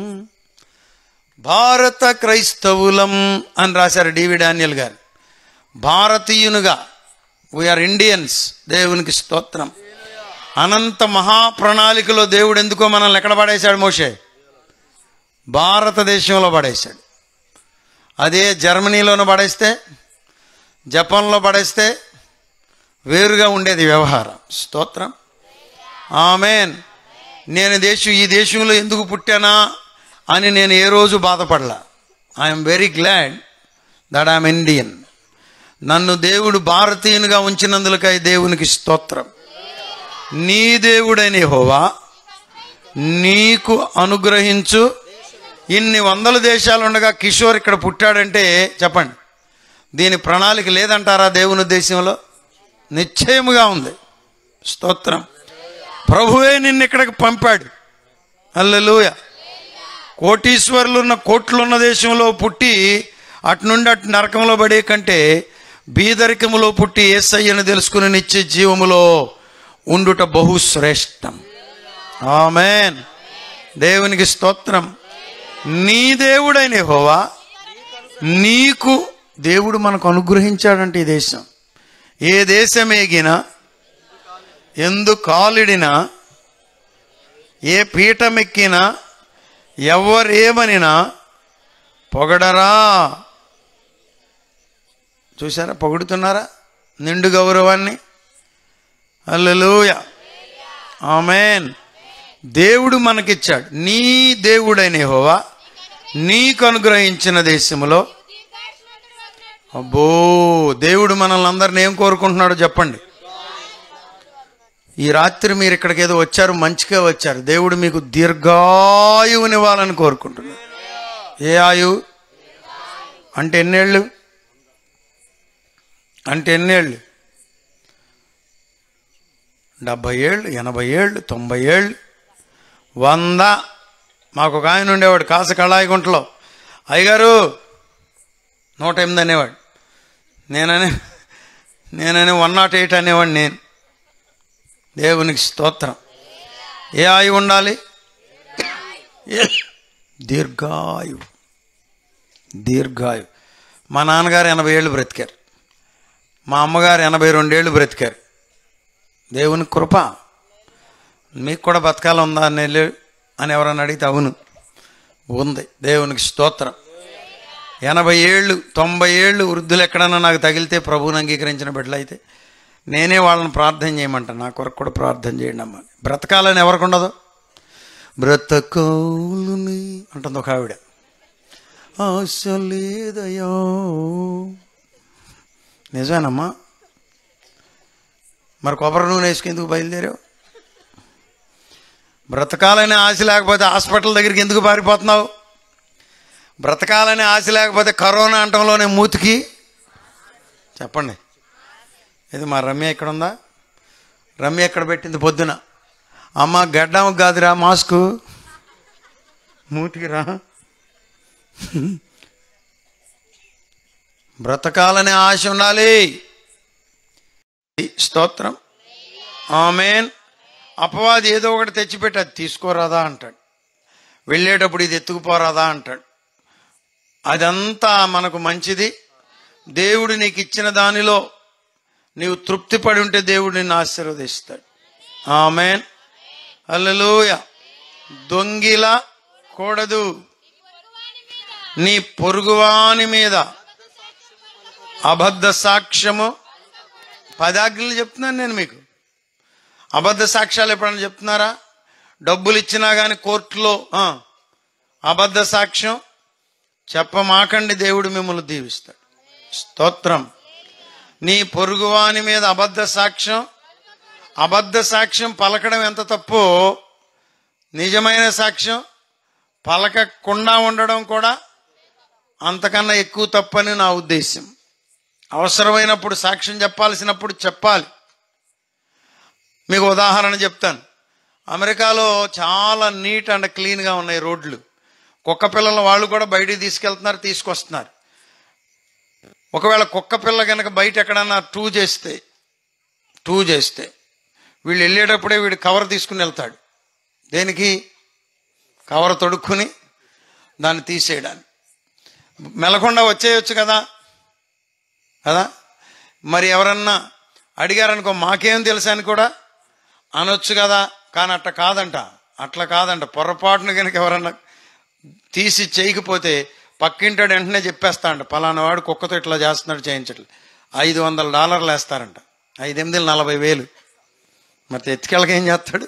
భారత క్రైస్తవులం అని రాశారు డివి డానియల్ గారు భారతీయునుగా వీఆర్ ఇండియన్స్ దేవునికి స్తోత్రం అనంత మహాప్రణాళికలో దేవుడు ఎందుకో మనల్ని ఎక్కడ పడేశాడు మోషే భారతదేశంలో పడేశాడు అదే జర్మనీలోనూ పడేస్తే జపాన్లో పడేస్తే వేరుగా ఉండేది వ్యవహారం స్తోత్రం ఆమెన్ నేను దేశం ఈ దేశంలో ఎందుకు పుట్టానా అని నేను ఏ రోజు బాధపడలా I'm very glad that I'm Indian నన్ను దేవుడు భారతీయునిగా ఉంచినందులకై దేవునికి స్తోత్రం నీ దేవుడైన హోవా నీకు అనుగ్రహించు ఇన్ని వందల దేశాలు ఉండగా కిషోర్ ఇక్కడ పుట్టాడంటే చెప్పండి దీని ప్రణాళిక లేదంటారా దేవుని దేశంలో నిశ్చయముగా ఉంది స్తోత్రం ప్రభువే నిన్ను ఇక్కడికి పంపాడు అల్లెలూయ కోటీశ్వరులు ఉన్న కోట్లున్న దేశంలో పుట్టి అటు నుండి అటు నరకంలో పడే కంటే బీదరికములో పుట్టి ఏసయ్యను తెలుసుకుని నిత్య జీవములో ఉండుట బహు శ్రేష్టం ఆమెన్ దేవునికి స్తోత్రం నీ దేవుడైన హోవా నీకు దేవుడు మనకు అనుగ్రహించాడంటే ఈ దేశం ఏ దేశమేగినా ఎందు కాలిడినా ఏ పీఠమెక్కినా ఎవరేమనినా పొగడరా చూసారా పొగుడుతున్నారా నిండు గౌరవాన్ని అల్లెలూయ ఆమెన్ దేవుడు మనకిచ్చాడు నీ దేవుడైన హోవా నీకు అనుగ్రహించిన దేశములో అబ్బో దేవుడు మనల్ని అందరిని ఏం కోరుకుంటున్నాడో చెప్పండి ఈ రాత్రి మీరు ఇక్కడికి ఏదో వచ్చారు మంచిగా వచ్చారు దేవుడు మీకు దీర్ఘాయువునివ్వాలని కోరుకుంటున్నాడు ఏ ఆయువు అంటే ఎన్నేళ్ళు అంటే ఎన్నేళ్ళు డెబ్భై ఏళ్ళు ఎనభై ఏళ్ళు తొంభై ఏళ్ళు వంద మాకు ఒక ఆయన ఉండేవాడు కాస కళాయిగుంటలో అయ్యగారు నూట ఎనిమిది అనేవాడు నేననే నేననే వన్ నాట్ ఎయిట్ అనేవాడు నేను దేవునికి స్తోత్రం ఏ ఆయువు ఉండాలి ఏ- దీర్ఘాయు దీర్ఘాయు మా నాన్నగారు ఎనభై ఏళ్ళు బ్రతికారు మా అమ్మగారు ఎనభై రెండేళ్ళు బ్రతికారు దేవుని కృప మీకు కూడా బతకాల ఉందా అని వెళ్ళి- అని ఎవరన్నా అడిగితే అవును ఉంది దేవునికి స్తోత్రం ఎనభై ఏళ్ళు తొంభై ఏళ్ళు వృద్ధులు ఎక్కడన్నా నాకు తగిలితే ప్రభువుని అంగీకరించిన బిడ్డలైతే నేనే వాళ్ళని ప్రార్థన చేయమంటాను నా కొరకు కూడా ప్రార్థన చేయండి అమ్మ బ్రతకాలని ఎవరికి ఉండదు బ్రతకౌలుని అంటుంది ఒక ఆవిడ ఆశ లేదయో నిజమేనమ్మా మరి కొబ్బరి నూనె వేసుకెందుకు బయలుదేరావు బ్రతకాలనే ఆశ లేకపోతే హాస్పిటల్ దగ్గరికి ఎందుకు పారిపోతున్నావు బ్రతకాలనే ఆశ లేకపోతే కరోనా అంటంలోనే మూతికి చెప్పండి ఇది మా రమ్య ఎక్కడ ఉందా రమ్య ఎక్కడ పెట్టింది పొద్దున అమ్మ గడ్డం కాదురా మాస్కు మూతికి రా బ్రతకాలనే ఆశ ఉండాలి స్తోత్రం ఆమెన్ అపవాది ఏదో ఒకటి తెచ్చిపెట్టి అది తీసుకోరాదా అంటాడు వెళ్ళేటప్పుడు ఇది ఎత్తుకుపోరాదా అంటాడు అదంతా మనకు మంచిది దేవుడు నీకు ఇచ్చిన దానిలో నీవు తృప్తి పడి ఉంటే దేవుడు నిన్ను ఆశీర్వదిస్తాడు ఆమెన్ అల్లెలూయ దొంగిల కూడదు నీ పొరుగువాని మీద అబద్ధ సాక్ష్యము పదాజ్ఞలు చెప్తున్నాను నేను మీకు అబద్ధ సాక్ష్యాలు ఎప్పుడైనా చెప్తున్నారా డబ్బులు ఇచ్చినా కానీ కోర్టులో ఆ, అబద్ధ సాక్ష్యం చెప్పమాకండి దేవుడు మిమ్మల్ని దీవిస్తాడు స్తోత్రం నీ పొరుగువాని మీద అబద్ధ సాక్ష్యం అబద్ధ సాక్ష్యం పలకడం ఎంత తప్పో నిజమైన సాక్ష్యం పలకకుండా ఉండడం కూడా అంతకన్నా ఎక్కువ తప్పని నా ఉద్దేశం అవసరమైనప్పుడు సాక్ష్యం చెప్పాల్సినప్పుడు చెప్పాలి మీకు ఉదాహరణ చెప్తాను అమెరికాలో చాలా నీట్ అండ్ క్లీన్గా ఉన్నాయి రోడ్లు కుక్క పిల్లలు వాళ్ళు కూడా బయటికి తీసుకెళ్తున్నారు తీసుకొస్తున్నారు ఒకవేళ కుక్క పిల్ల కనుక బయట ఎక్కడన్నా టూ చేస్తే టూ చేస్తే వీళ్ళు వెళ్ళేటప్పుడే వీడు కవర్ తీసుకుని వెళ్తాడు దేనికి కవర్ తొడుక్కుని దాన్ని తీసేయడానికి మెలకుండా వచ్చేయచ్చు కదా కదా మరి ఎవరన్నా అడిగారనుకో మాకేం తెలుసు అని కూడా అనొచ్చు కదా కానీ అట్లా కాదంట అట్లా కాదంట పొరపాటున కనుక ఎవరన్నా తీసి చేయకపోతే పక్కింటాడు వెంటనే చెప్పేస్తాడంట పలానా వాడు కుక్కతో ఇట్లా చేస్తున్నాడు చేయించట్లేదు ఐదు వందల డాలర్లు వేస్తారంట ఐదు ఎనిమిది నలభై వేలు మరి ఎత్తికెళ్ళక ఏం చేస్తాడు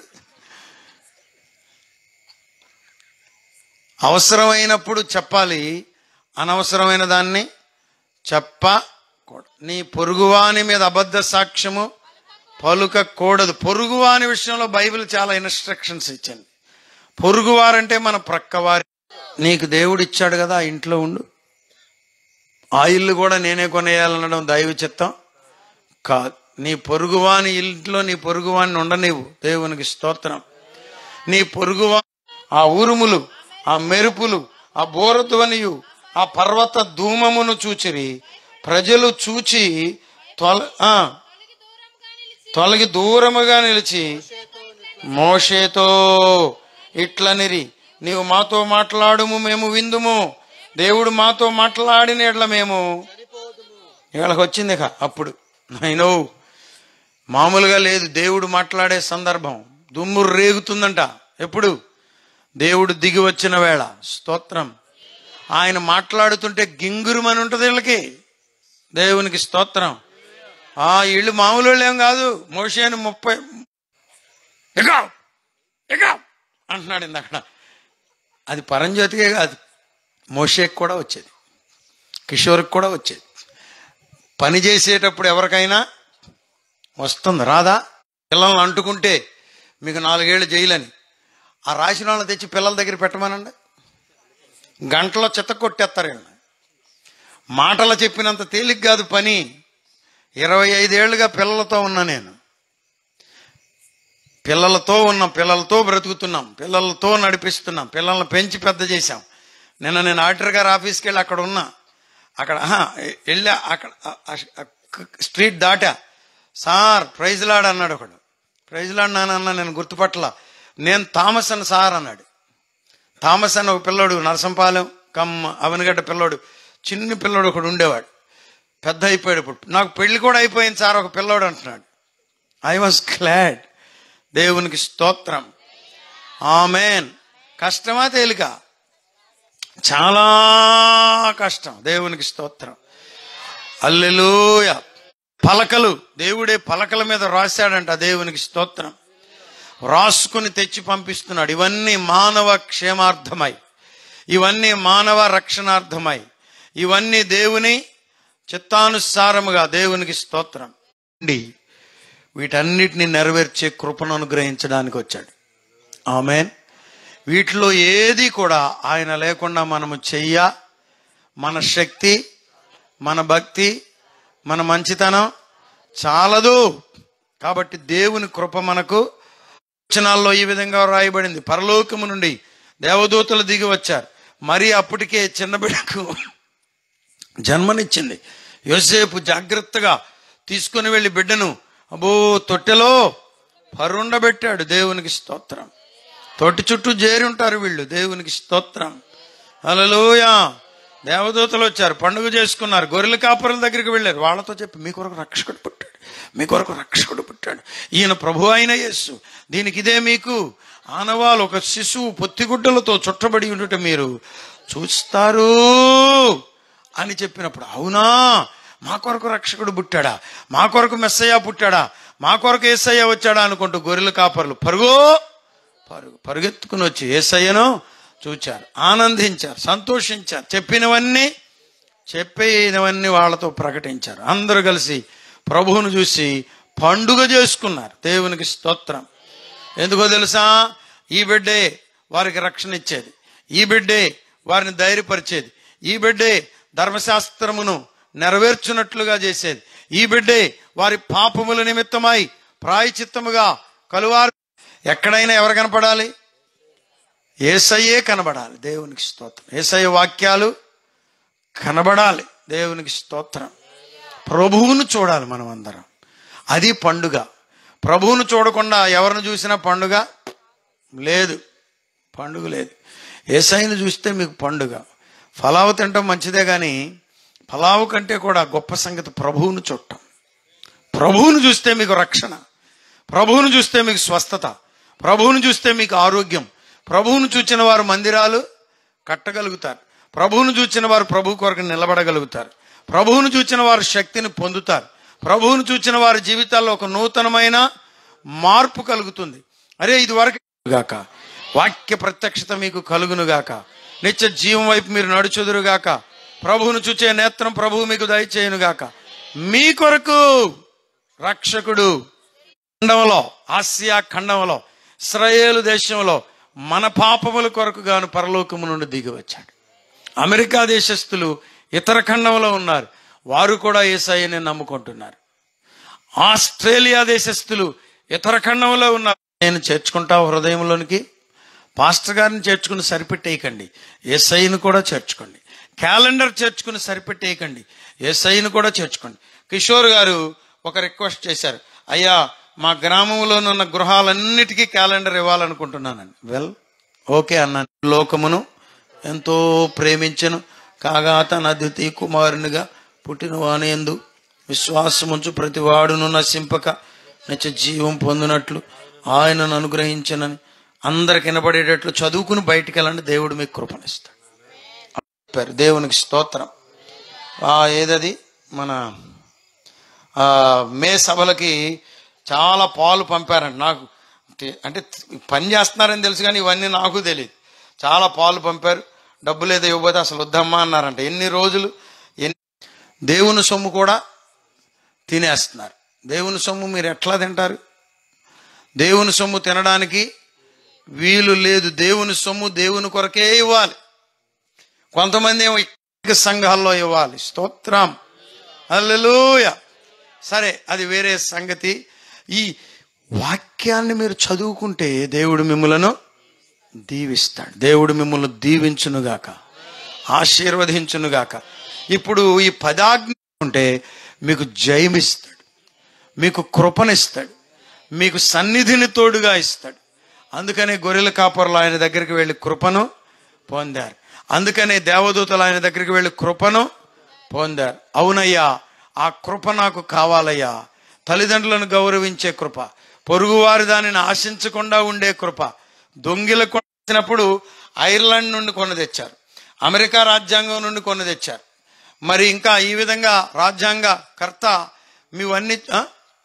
అవసరమైనప్పుడు చెప్పాలి అనవసరమైన దాన్ని చెప్పకూడదు నీ పొరుగువాని మీద అబద్ధ సాక్ష్యము పలుకకూడదు పొరుగువాని విషయంలో బైబిల్ చాలా ఇన్స్ట్రక్షన్స్ ఇచ్చింది పొరుగువారంటే మన ప్రక్కవారి నీకు దేవుడు ఇచ్చాడు కదా ఆ ఇంట్లో ఉండు ఆ ఇల్లు కూడా నేనే కొనేయాలనడం దైవ చిత్తం కాదు నీ పొరుగువాని ఇంట్లో నీ పొరుగువాని ఉండనివ్వు దేవునికి స్తోత్రం నీ పొరుగువా ఆ ఉరుములు ఆ మెరుపులు ఆ బోరధ్వనియు ఆ పర్వత ధూమమును చూచిరి ప్రజలు చూచి తొల ఆ, తొలగి దూరముగా నిలిచి మోషేతో ఇట్లనిరి నీవు మాతో మాట్లాడుము మేము విందుము దేవుడు మాతో మాట్లాడిన ఎడ్ల మేము వీళ్ళకి వచ్చింది ఇక అప్పుడు నైనో మామూలుగా లేదు దేవుడు మాట్లాడే సందర్భం దుమ్ము రేగుతుందంట ఎప్పుడు దేవుడు దిగి వచ్చిన వేళ స్తోత్రం ఆయన మాట్లాడుతుంటే గింగురుమని ఉంటుంది వీళ్ళకి దేవునికి స్తోత్రం ఆ ఇళ్ళు మామూలు వాళ్ళు ఏం కాదు మోషేను ముప్పై ఎగా ఎగా అంటున్నాడు ఇంద అక్కడ అది పరంజ్యోతికే కాదు మోషేకి కూడా వచ్చేది కిషోర్కి కూడా వచ్చేది పని చేసేటప్పుడు ఎవరికైనా వస్తుంది రాదా పిల్లల్ని అంటుకుంటే మీకు నాలుగేళ్ళు జైలని ఆ రాసిన వాళ్ళని తెచ్చి పిల్లల దగ్గర పెట్టమనండి గంటలో చెత్త కొట్టేస్తారు వీళ్ళని మాటలు చెప్పినంత తేలిక కాదు పని ఇరవై ఐదేళ్లుగా పిల్లలతో ఉన్నా నేను పిల్లలతో ఉన్నాం పిల్లలతో బ్రతుకుతున్నాం పిల్లలతో నడిపిస్తున్నాం పిల్లల్ని పెంచి పెద్ద చేశాం నిన్న నేను ఆడిటర్ గారి ఆఫీస్కి వెళ్ళి అక్కడ ఉన్నా అక్కడ ఆహా, వెళ్ళా అక్కడ ఆ- ఆ- స్ట్రీట్ దాటా సార్ ప్రైజ్ లాడ్ అన్నాడు ఒకడు ప్రైజ్ లాడ్ నాన్న నేను గుర్తుపట్టలా నేను థామస్ అని సార్ అన్నాడు థామస్ అని ఒక పిల్లోడు నరసంపాలెం కమ్ అవనగడ్డ పిల్లోడు చిన్న పిల్లోడు ఒకడు ఉండేవాడు పెద్ద అయిపోయాడు ఇప్పుడు నాకు పెళ్లి కూడా అయిపోయింది సార్ ఒక పిల్లోడు అంటున్నాడు ఐ వాజ్ గ్లాడ్ దేవునికి స్తోత్రం ఆమెన్ కష్టమా తేలిక చాలా కష్టం దేవునికి స్తోత్రం అల్లెలూయ పలకలు దేవుడే పలకల మీద రాశాడంట దేవునికి స్తోత్రం రాసుకుని తెచ్చి పంపిస్తున్నాడు ఇవన్నీ మానవ క్షేమార్థమై ఇవన్నీ మానవ రక్షణార్థమై ఇవన్నీ దేవుని చిత్తానుసారముగా దేవునికి స్తోత్రం ఉండి వీటన్నిటిని నెరవేర్చే కృపను అనుగ్రహించడానికి వచ్చాడు ఆమెన్ వీటిలో ఏది కూడా ఆయన లేకుండా మనము చెయ్య మన శక్తి మన భక్తి మన మంచితనం చాలదు కాబట్టి దేవుని కృప మనకు వచనాల్లో ఈ విధంగా రాయబడింది పరలోకము నుండి దేవదూతలు దిగి వచ్చారు మరి అప్పటికే చిన్న బిడ్డకు జన్మనిచ్చింది యోసేపు జాగ్రత్తగా తీసుకుని వెళ్ళి బిడ్డను అబో తొట్టెలో పరుండబెట్టాడు దేవునికి స్తోత్రం తొట్టి చుట్టూ చేరి ఉంటారు వీళ్ళు దేవునికి స్తోత్రం హల్లెలూయా దేవదూతలు వచ్చారు పండుగ చేసుకున్నారు గొర్రెల కాపురుల దగ్గరికి వెళ్ళారు వాళ్ళతో చెప్పి మీ కొరకు రక్షకుడు పుట్టాడు మీ కొరకు రక్షకుడు పుట్టాడు ఈయన ప్రభు అయిన యేసు దీనికి ఇదే మీకు ఆనవాలు ఒక శిశువు పొత్తిగుడ్డలతో చుట్టబడి ఉండుట మీరు చూస్తారు అని చెప్పినప్పుడు అవునా మా కొరకు రక్షకుడు పుట్టాడా మా కొరకు మెస్సయ్య పుట్టాడా మా కొరకు ఏసయ్య వచ్చాడా అనుకుంటూ గొర్రెల కాపర్లు పరుగో పరుగు పరుగెత్తుకుని వచ్చి ఏసయ్యను చూచారు ఆనందించారు సంతోషించారు చెప్పినవన్నీ చెప్పినవన్నీ వాళ్ళతో ప్రకటించారు అందరూ కలిసి ప్రభువును చూసి పండుగ చేసుకున్నారు దేవునికి స్తోత్రం ఎందుకో తెలుసా ఈ బిడ్డే వారికి రక్షణ ఇచ్చేది ఈ బిడ్డే వారిని ధైర్యపరిచేది ఈ బిడ్డే ధర్మశాస్త్రమును నెరవేర్చున్నట్లుగా చేసేది ఈ బిడ్డే వారి పాపముల నిమిత్తమై ప్రాయచిత్తముగా కలువారు ఎక్కడైనా ఎవరు కనపడాలి ఏసయ్యే కనబడాలి దేవునికి స్తోత్రం ఏసయ్య వాక్యాలు కనబడాలి దేవునికి స్తోత్రం ప్రభువును చూడాలి మనం అందరం అది పండుగ ప్రభువును చూడకుండా ఎవరిని చూసినా పండుగ లేదు పండుగ లేదు ఏసైని చూస్తే మీకు పండుగ ఫలావు తినటం మంచిదే కానీ ఫలావు కంటే కూడా గొప్ప సంగతి ప్రభువును చూడటం ప్రభువును చూస్తే మీకు రక్షణ ప్రభువును చూస్తే మీకు స్వస్థత ప్రభువును చూస్తే మీకు ఆరోగ్యం ప్రభువును చూచిన వారు మందిరాలు కట్టగలుగుతారు ప్రభువును చూచిన వారు ప్రభు కొరకు నిలబడగలుగుతారు ప్రభువును చూచిన వారు శక్తిని పొందుతారు ప్రభువును చూచిన వారి జీవితాల్లో ఒక నూతనమైన మార్పు కలుగుతుంది అరే ఇది వరకు గాక వాక్య ప్రత్యక్షత మీకు కలుగును గాక నిత్య జీవం వైపు మీరు నడుచుదురు గాక ప్రభువును చూచే నేత్రం ప్రభువు మీకు దయచేయును గాక మీ కొరకు రక్షకుడు ఖండంలో ఆసియా ఖండంలో ఇస్రాయేలు దేశంలో మన పాపముల కొరకు గాను పరలోకము నుండి దిగి వచ్చాడు అమెరికా దేశస్థులు ఇతర ఖండంలో ఉన్నారు వారు కూడా ఏసఐని నమ్ముకుంటున్నారు ఆస్ట్రేలియా దేశస్థులు ఇతర ఖండంలో ఉన్నారు నేను చేర్చుకుంటా హృదయంలోనికి పాస్టర్ గారిని చేర్చుకుని సరిపెట్టేయకండి ఏసైని కూడా చేర్చుకోండి క్యాలెండర్ చేర్చుకుని సరిపెట్టేయకండి ఏసైని కూడా చేర్చుకోండి కిషోర్ గారు ఒక రిక్వెస్ట్ చేశారు అయ్యా మా గ్రామంలోనున్న గృహాలన్నిటికీ క్యాలెండర్ ఇవ్వాలనుకుంటున్నానండి వెల్ ఓకే అన్నాను లోకమును ఎంతో ప్రేమించను కాగా తన అద్వితీయ కుమారునిగా పుట్టిన వాని ఎందు విశ్వాసముంచు ప్రతివాడును నశింపక నిత్య జీవం పొందినట్లు ఆయనను అనుగ్రహించనని అందరికి వినపడేటట్లు చదువుకుని బయటికి వెళ్ళండి దేవుడు మీకు కృపణిస్తాడు చెప్పారు దేవునికి స్తోత్రం ఆ ఏదది మన ఆ, మే సభలకి చాలా పాలు పంపారండి నాకు తే- అంటే పని చేస్తున్నారని తెలుసు కానీ ఇవన్నీ నాకు తెలియదు చాలా పాలు పంపారు డబ్బులు ఏదో ఇవ్వబోతే అసలు వద్దమ్మా అన్నారంట ఎన్ని రోజులు ఎన్ని దేవుని సొమ్ము కూడా తినేస్తున్నారు దేవుని సొమ్ము మీరు ఎట్లా తింటారు దేవుని సొమ్ము తినడానికి వీలు లేదు దేవుని సొమ్ము దేవుని కొరకే ఇవ్వాలి కొంతమంది ఏమో ఇక సంఘాల్లో ఇవ్వాలి స్తోత్రం హల్లెలూయా సరే అది వేరే సంగతి ఈ వాక్యాన్ని మీరు చదువుకుంటే దేవుడు మిమ్మలను దీవిస్తాడు దేవుడు మిమ్మల్ని దీవించునుగాక ఆశీర్వదించునుగాక ఇప్పుడు ఈ పదాజ్ఞ ఉంటే మీకు జయమిస్తాడు మీకు కృపనిస్తాడు మీకు సన్నిధిని తోడుగా ఇస్తాడు అందుకనే గొర్రెల కాపరులు ఆయన దగ్గరికి వెళ్ళి కృపను పొందారు అందుకనే దేవదూతలు ఆయన దగ్గరికి వెళ్ళి కృపను పొందారు అవునయ్యా ఆ కృప నాకు కావాలయ్యా తల్లిదండ్రులను గౌరవించే కృప పొరుగువారి దానిని ఆశించకుండా ఉండే కృప దొంగిలకు వచ్చినప్పుడు ఐర్లాండ్ నుండి కొని తెచ్చారు అమెరికా రాజ్యాంగం నుండి కొని తెచ్చారు మరి ఇంకా ఈ విధంగా రాజ్యాంగ కర్త మీవన్నీ ఆ?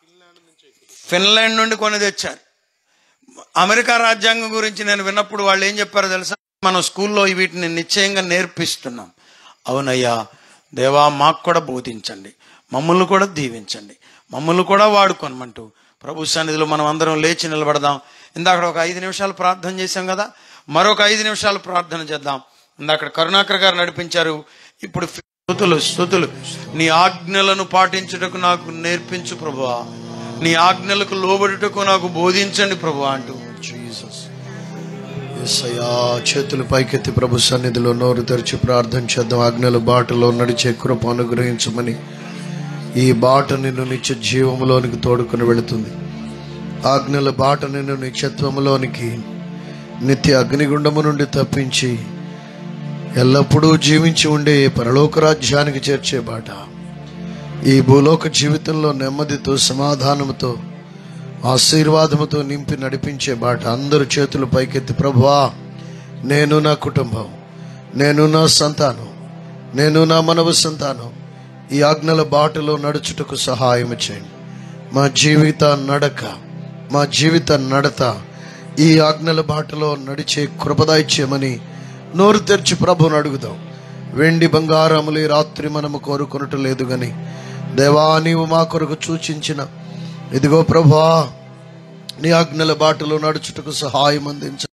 ఫిన్లాండ్ నుండి కొని తెచ్చారు అమెరికా రాజ్యాంగం గురించి నేను విన్నప్పుడు వాళ్ళు ఏం చెప్పారో తెలుసా మనం స్కూల్లో వీటిని నిశ్చయంగా నేర్పిస్తున్నాం అవునయ్యా దేవా మాకు కూడా బోధించండి మమ్మల్ని కూడా దీవించండి మమ్మల్ని కూడా వాడుకోనమంటూ ప్రభు సన్నిధిలో మనం అందరం లేచి నిలబడదాం ఇందాక ఒక ఐదు నిమిషాలు ప్రార్థన చేశాం కదా మరొక ఐదు నిమిషాలు ప్రార్థన చేద్దాం ఇందాక కరుణాకర్ గారు నడిపించారు ఇప్పుడు స్థుతులు స్థుతులు నీ ఆజ్ఞలను పాటించుటకు నాకు నేర్పించు ప్రభువా నీ ఆజ్ఞలకు లోబడుటకు నాకు బోధించండి ప్రభువా అంటూ జీసస్ ఎస్ఐయా చేతులు పైకెత్తి ప్రభు సన్నిధిలో నోరు తెరిచి ప్రార్థన చేద్దాం ఆజ్ఞల బాటలో నడిచే కృప అనుగ్రహించమని ఈ బాట నిన్ను నిత్య జీవములోనికి తోడుకుని వెళుతుంది ఆజ్ఞల బాట నిన్ను నిత్యత్వములోనికి నిత్య అగ్నిగుండము నుండి తప్పించి ఎల్లప్పుడూ జీవించి ఉండే పరలోక రాజ్యానికి చేర్చే బాట ఈ భూలోక జీవితంలో నెమ్మదితో సమాధానముతో ఆశీర్వాదముతో నింపి నడిపించే బాట అందరు చేతులు పైకెత్తి ప్రభువా నేను నా కుటుంబం నేను నా సంతానం నేను నా మనవ సంతానం ఈ ఆజ్ఞల బాటలో నడుచుటకు సహాయం చేయండి మా జీవిత నడక మా జీవిత నడత ఈ ఆజ్ఞల బాటలో నడిచే కృపదాయిచ్యమని నోరు తెరిచి ప్రభుని అడుగుదాం వెండి బంగారములు ఈ రాత్రి మనము కోరుకొనటం లేదు గని దేవా నీవు మా కొరకు సూచించిన ఇదిగో ప్రభా నీ ఆజ్ఞల బాటలో నడుచుటకు సహాయం అందించ